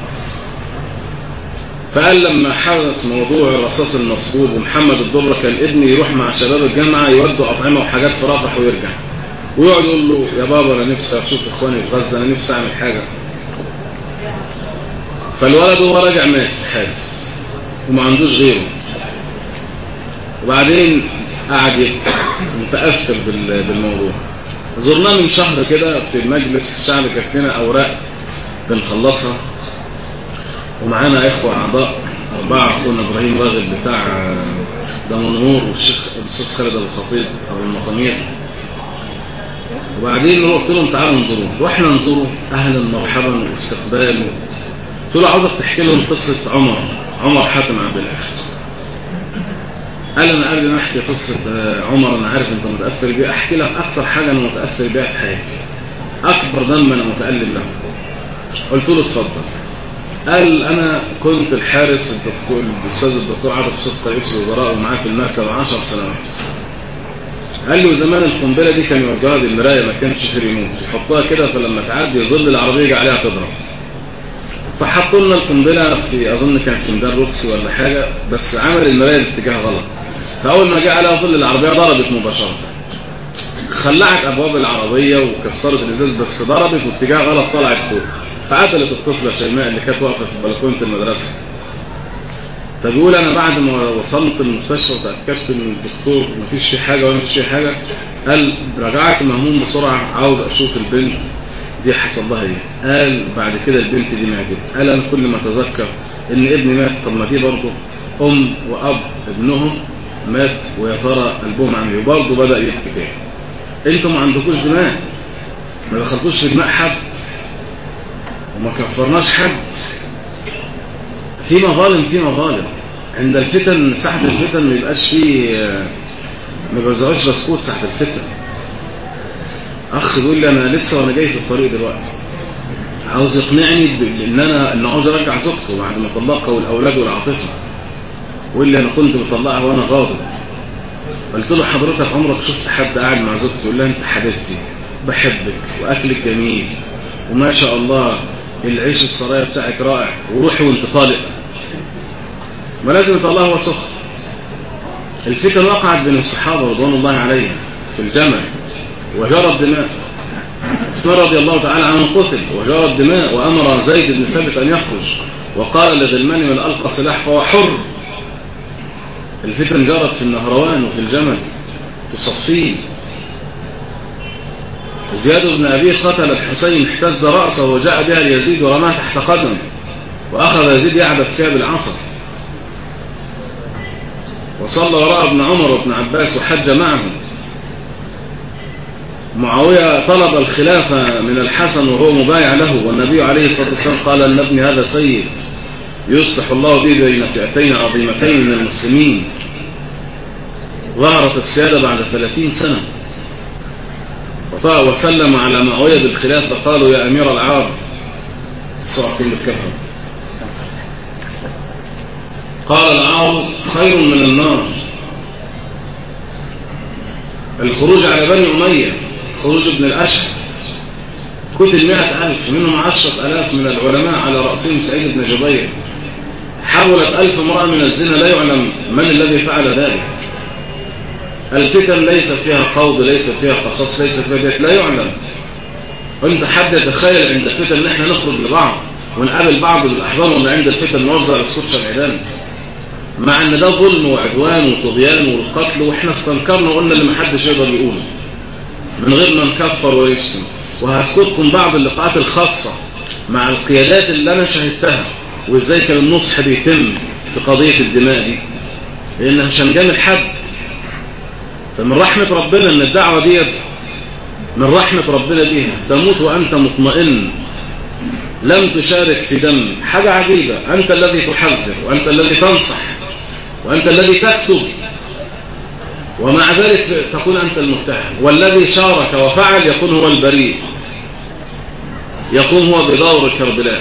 S3: فقال لما حدث موضوع الرصاص المصبوب ومحمد الضبرة كان ابني يروح مع شباب الجامعة يودوا أطعمة وحاجات في رفح ويرجع ويقعد يقول له يا بابا أنا نفسي أشوف إخواني في غزة أنا نفسي أعمل حاجة فالولد وهو راجع مات حادث وما عندوش غيره وبعدين قعد يبكي متأثر بالموضوع زرناه من شهر كده في مجلس الشعب كان لنا أوراق بنخلصها ومعانا إخوة أعضاء أربعة أخونا إبراهيم راغب بتاع دمنهور والشيخ الأستاذ خالد أبو الخطيب أبو المقامير وبعدين قلت لهم تعالوا انظروا واحنا نزوروا أهلا مرحبا واستقبال قلت له عاوزك تحكي لهم قصة عمر عمر حاتم عبد الاخر قال انا قبل ما احكي قصة عمر انا عارف انت متأثر بيها احكي لك اكتر حاجة انا متأثر بيها في حياتي اكبر دم انا متألم له قلت له اتفضل قال انا كنت الحارس الدكتور الاستاذ الدكتور عاطف صدق رئيس الوزراء ومعاه في المكتب 10 سنوات قال له زمان القنبله دي كان يوجهها بالمرايه ما كانش في ريموت يحطها كده فلما تعدي يظل العربيه يجي عليها تضرب فحطوا لنا القنبله في اظن كانت في ميدان روكسي ولا حاجه بس عمل المرايه الاتجاه غلط فاول ما جه عليها ظل العربيه ضربت مباشره خلعت ابواب العربيه وكسرت الازاز بس ضربت واتجاه غلط طلعت فوق فقتلت الطفله شيماء اللي كانت واقفه في بلكونه المدرسه فبيقول انا بعد ما وصلت المستشفى وتاكدت ان الدكتور مفيش فيه حاجه ولا مفيش فيه حاجه قال رجعت مهموم بسرعه عاوز اشوف البنت دي حصل لها ايه قال بعد كده البنت دي ماتت قال انا كل ما اتذكر ان ابني مات طب ما دي برضه ام واب ابنهم مات ويا ترى قلبهم عامل ايه وبرضه بدا يبكي تاني انتوا ما عندكوش دماء ما دخلتوش في دماء حد وما كفرناش حد في مظالم في مظالم عند الفتن ساحة الفتن ما يبقاش فيه ما بيوزعوش بسكوت ساحة الفتن اخ بيقول لي انا لسه وانا جاي في الطريق دلوقتي عاوز يقنعني ان انا ان عاوز ارجع زوجته بعد ما طلقها والاولاد والعاطفه ويقول لي انا كنت مطلقها وانا غاضب قلت له حضرتك عمرك شفت حد قاعد مع زوجته يقول لها انت حبيبتي بحبك واكلك جميل وما شاء الله العيش السرايا بتاعك رائع وروحي وانت طالق ما لازم يطلعها هو سخن الفتن وقعت بين الصحابه رضوان الله عليهم في الجمل وجرى الدماء عثمان رضي الله تعالى عنه قتل وجرى الدماء وامر زيد بن ثابت ان يخرج وقال لغلمان من القى سلاح فهو حر الفتن جرت في النهروان وفي الجمل في الصفين زياد بن أبي قتل الحسين احتز رأسه وجاء بها ليزيد ورماه تحت قدمه وأخذ يزيد يعبث فيها بالعصا وصلى وراء ابن عمر وابن عباس وحج معه معاوية طلب الخلافة من الحسن وهو مبايع له والنبي عليه الصلاة والسلام قال أن ابني هذا سيد يصلح الله به بين فئتين عظيمتين من المسلمين ظهرت السيادة بعد ثلاثين سنة وسلم على معاوية بالخلافة قالوا يا أمير العرب صعب كلمة كفر قال العرب خير من النار الخروج على بني أمية خروج ابن الأشهر قتل مئة ألف منهم عشرة ألاف من العلماء على رأسهم سعيد بن جبير حولت ألف امرأة من الزنا لا يعلم من الذي فعل ذلك الفتن ليس فيها خوض ليس فيها قصص ليس فيها بيت لا يعلم وانت حد يتخيل عند الفتن ان احنا نخرج لبعض ونقابل بعض بالاحضان ولا عند الفتن نوزع السكر العيدان مع ان ده ظلم وعدوان وطغيان والقتل واحنا استنكرنا وقلنا اللي محدش يقدر يقوله من غير ما نكفر ويشتم وهسكتكم بعض اللقاءات الخاصة مع القيادات اللي انا شاهدتها وازاي كان النصح بيتم في قضية الدماء دي لان مش هنجامل حد فمن رحمة ربنا ان الدعوة دي من رحمة ربنا بيها تموت وانت مطمئن لم تشارك في دم حاجة عجيبة انت الذي تحذر وانت الذي تنصح وانت الذي تكتب ومع ذلك تكون انت المتهم والذي شارك وفعل يكون هو البريء يقوم هو بدور كربلاء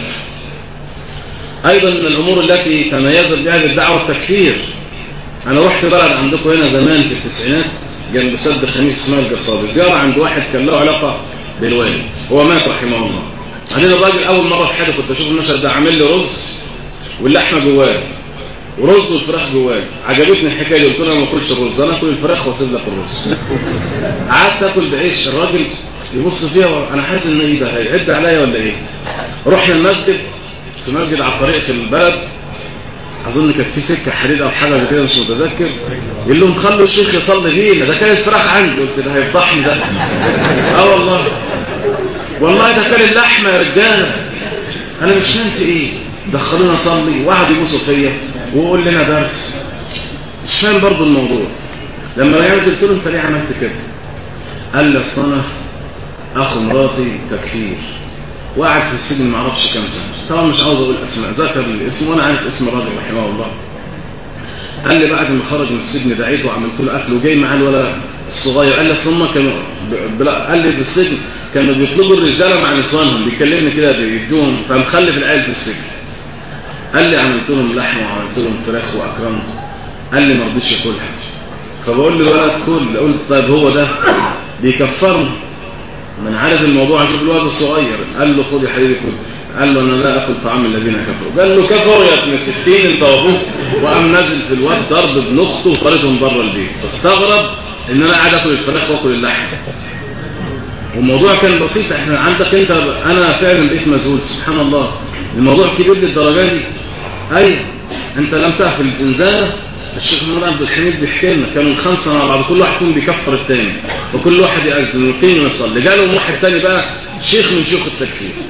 S3: ايضا من الامور التي تميزت بها الدعوة التكفير انا رحت بلد عندكم هنا زمان في التسعينات جنب سد خميس اسمها القصابي زيارة عند واحد كان له علاقة بالوالد هو مات رحمه الله بعدين الراجل اول مرة في حياتي كنت اشوف المشهد ده عامل لي رز واللحمة جواه ورز والفراخ جواه عجبتني الحكايه دي قلت له انا ما اكلش الرز انا اكل الفراخ واسيب لك الرز قعدت اكل بعيش الراجل يبص فيها انا حاسس ان ايه ده هيعد عليا ولا ايه رحنا المسجد في مسجد على الطريق في البلد اظن كانت في سكه حديد او حاجه زي كده مش متذكر يقول لهم خلوا الشيخ يصلي بينا ده كانت فراخ عندي قلت ده هيفضحني ده اه والله والله ده كان اللحمه يا رجاله انا مش فهمت ايه دخلونا نصلي وقعد يبوسوا فيا ويقول لنا درس مش فاهم برضه الموضوع لما رجعت قلت له انت ليه عملت كده قال لي اصل انا اخو مراتي تكفير وقعد في السجن ما اعرفش كام سنه طبعا مش عاوز اقول اسماء ذكر الاسم وانا عارف اسم الراجل رحمه الله قال لي بعد ما خرج من السجن دعيته وعملت له اكل وجاي معاه الولد الصغير قال لي اصل هم كانوا قال لي في السجن كانوا بيطلبوا الرجاله مع نسوانهم بيكلمني كده بيدوهم فمخلف العيال في السجن قال لي عملت لهم لحمه وعملت لهم فراخ واكرمت قال لي ما رضيتش اكلها فبقول له الولد كل قلت طيب هو ده بيكفرني من عارف الموضوع اشوف الولد الصغير قال له خد يا حبيبي كل قال له انا لا اكل طعام الذين كفروا قال له كفروا يا ابن ستين انت وابوك وقام نازل في الواد ضرب ابن اخته وطردهم بره البيت فاستغرب ان انا قاعد اكل الفراخ واكل اللحم والموضوع كان بسيط احنا عندك انت انا فعلا بقيت مذهول سبحان الله الموضوع كبير للدرجه دي ايوه انت لم تقف الزنزانه الشيخ محمد عبد الحميد بيحكي لنا كانوا الخمسه مع بعض كل واحد فيهم بيكفر الثاني وكل واحد يأذن ويقيم ويصلي جالهم واحد ثاني بقى شيخ من شيوخ التكفير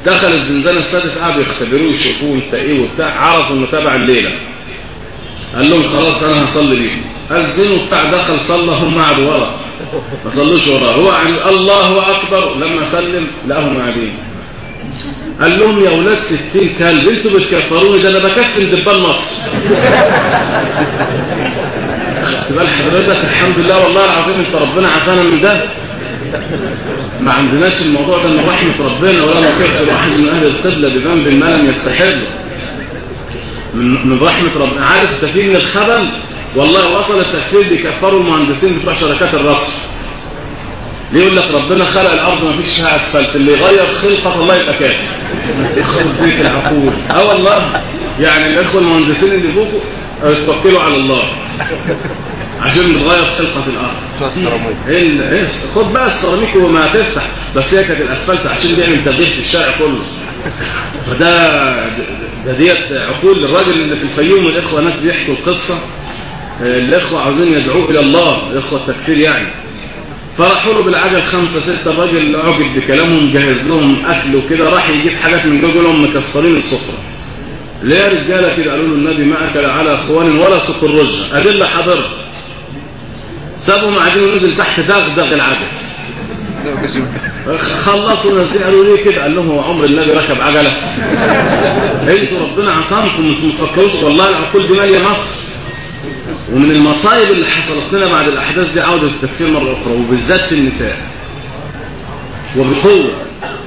S3: دخل الزنزانة السادس قعدوا يختبروه يشوفوه انت ايه وبتاع عرفوا انه تابع الليلة قال لهم خلاص انا هصلي بيكم اذنوا بتاع دخل صلى هم قعدوا ورا ما صلوش وراه هو قال الله اكبر لما سلم لقاهم قاعدين قال لهم يا ولاد ستين كلب انتوا بتكفروني ده انا بكفن دبان مصر خدت بال حضرتك الحمد لله والله العظيم انت ربنا عافانا من ده ما عندناش الموضوع ده من رحمة ربنا ولا نكفر واحد من اهل القبلة بذنب ما لم يستحله من من رحمة ربنا عارف ده فيه من الخبل والله وصل التكفير بيكفروا المهندسين بتوع شركات الرصف ليه يقول لك ربنا خلق الارض ما فيش فيها اسفلت اللي يغير خلقه الله يبقى كافر يخرب بيت العقول اه والله يعني الاخوه المهندسين اللي فوقوا توكلوا على الله عشان نغير خلقه الارض ايه ايه خد بقى السيراميك وما تفتح بس هي كانت الاسفلت عشان بيعمل تغيير في الشارع كله فده ده ديت عقول الراجل اللي في الفيوم الاخوه هناك بيحكوا القصه الاخوه عاوزين يدعوه الى الله الاخوه التكفير يعني فراحوا له بالعجل خمسة ستة الراجل عجب بكلامهم جهز لهم أكل وكده راح يجيب حاجات من جوه لهم مكسرين السفرة ليه رجالة كده قالوا له النبي ما أكل على أخوان ولا سق الرجة أدلة حاضرة سابهم قاعدين ونزل تحت دغدغ العجل خلصوا نازلين قالوا ليه كده قال لهم هو عمر النبي ركب عجلة انتوا ربنا عصامكم انتوا ما تفكروش والله العقول دي مالية مصر ومن المصايب اللي حصلت لنا بعد الأحداث دي عودة التفكير مرة أخرى وبالذات في النساء وبقوة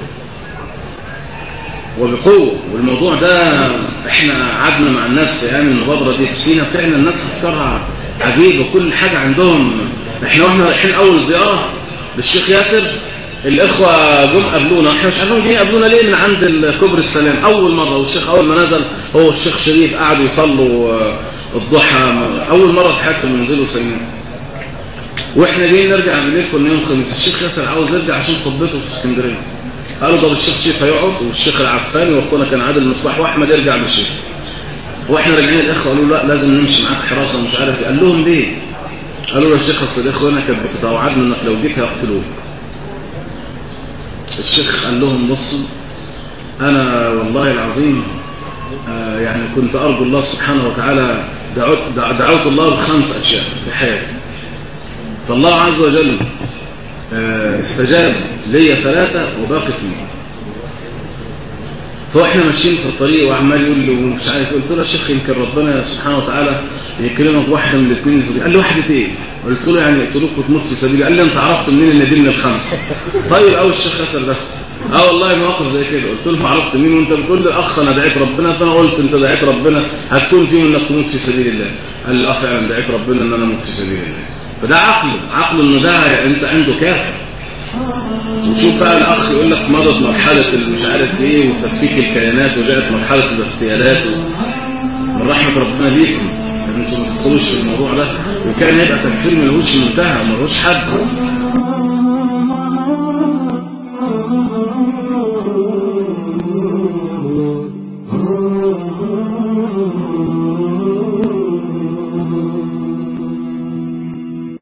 S3: وبقوة والموضوع ده احنا قعدنا مع الناس في ايام المبادرة دي في سينا فعلا الناس افكارها عجيبة كل حاجة عندهم احنا واحنا رايحين اول زيارة للشيخ ياسر الاخوة جم قابلونا احنا مش عارفين جايين قابلونا ليه من عند كبر السلام اول مرة والشيخ اول ما نزل هو الشيخ شريف قعدوا يصلوا الضحى اول مرة في حياتهم ينزلوا سينا واحنا جايين نرجع بالليل كنا يوم خميس الشيخ ياسر عاوز يرجع عشان خطبته في اسكندريه قالوا طب الشيخ شريف هيقعد والشيخ العفاني واخونا كان عادل مصباح واحمد يرجع بالشيخ واحنا راجعين الاخوه قالوا لا لازم نمشي معاك حراسه مش عارف قال لهم ليه قالوا له يا شيخ اصل الاخوه هنا كانت بتتوعدنا انك لو جيت هيقتلوك الشيخ قال لهم بصوا انا والله العظيم آه يعني كنت ارجو الله سبحانه وتعالى دعوت دعوت الله بخمس اشياء في حياتي فالله عز وجل آه استجاب لي ثلاثة وباقي اثنين فاحنا ماشيين في الطريق وعمال يقول له مش عارف قلت له يا شيخ يمكن ربنا سبحانه وتعالى يكرمك واحده من الاثنين اللي قال لي واحده ايه؟ قلت له يعني يقتلوك وتموت في سبيلي قال لي انت عرفت منين ان دي من الخمسه؟ طيب قوي الشيخ ياسر ده اه والله مواقف زي كده قلت له عرفت مين وانت بتقول لي اخ انا دعيت ربنا فانا قلت انت دعيت ربنا هتكون فيهم انك تموت في سبيل الله قال لي اه فعلا دعيت ربنا ان انا اموت في سبيل الله فده عقله عقله انه ده انت عنده كافر وشوف بقى الاخ يقول لك مضت مرحله مش عارف ايه وتفكيك الكيانات وجاءت مرحله الاغتيالات من رحمه ربنا بيكم ان انتم ما تدخلوش في الموضوع ده وكان يبقى تكفير ملهوش منتهى وملهوش حد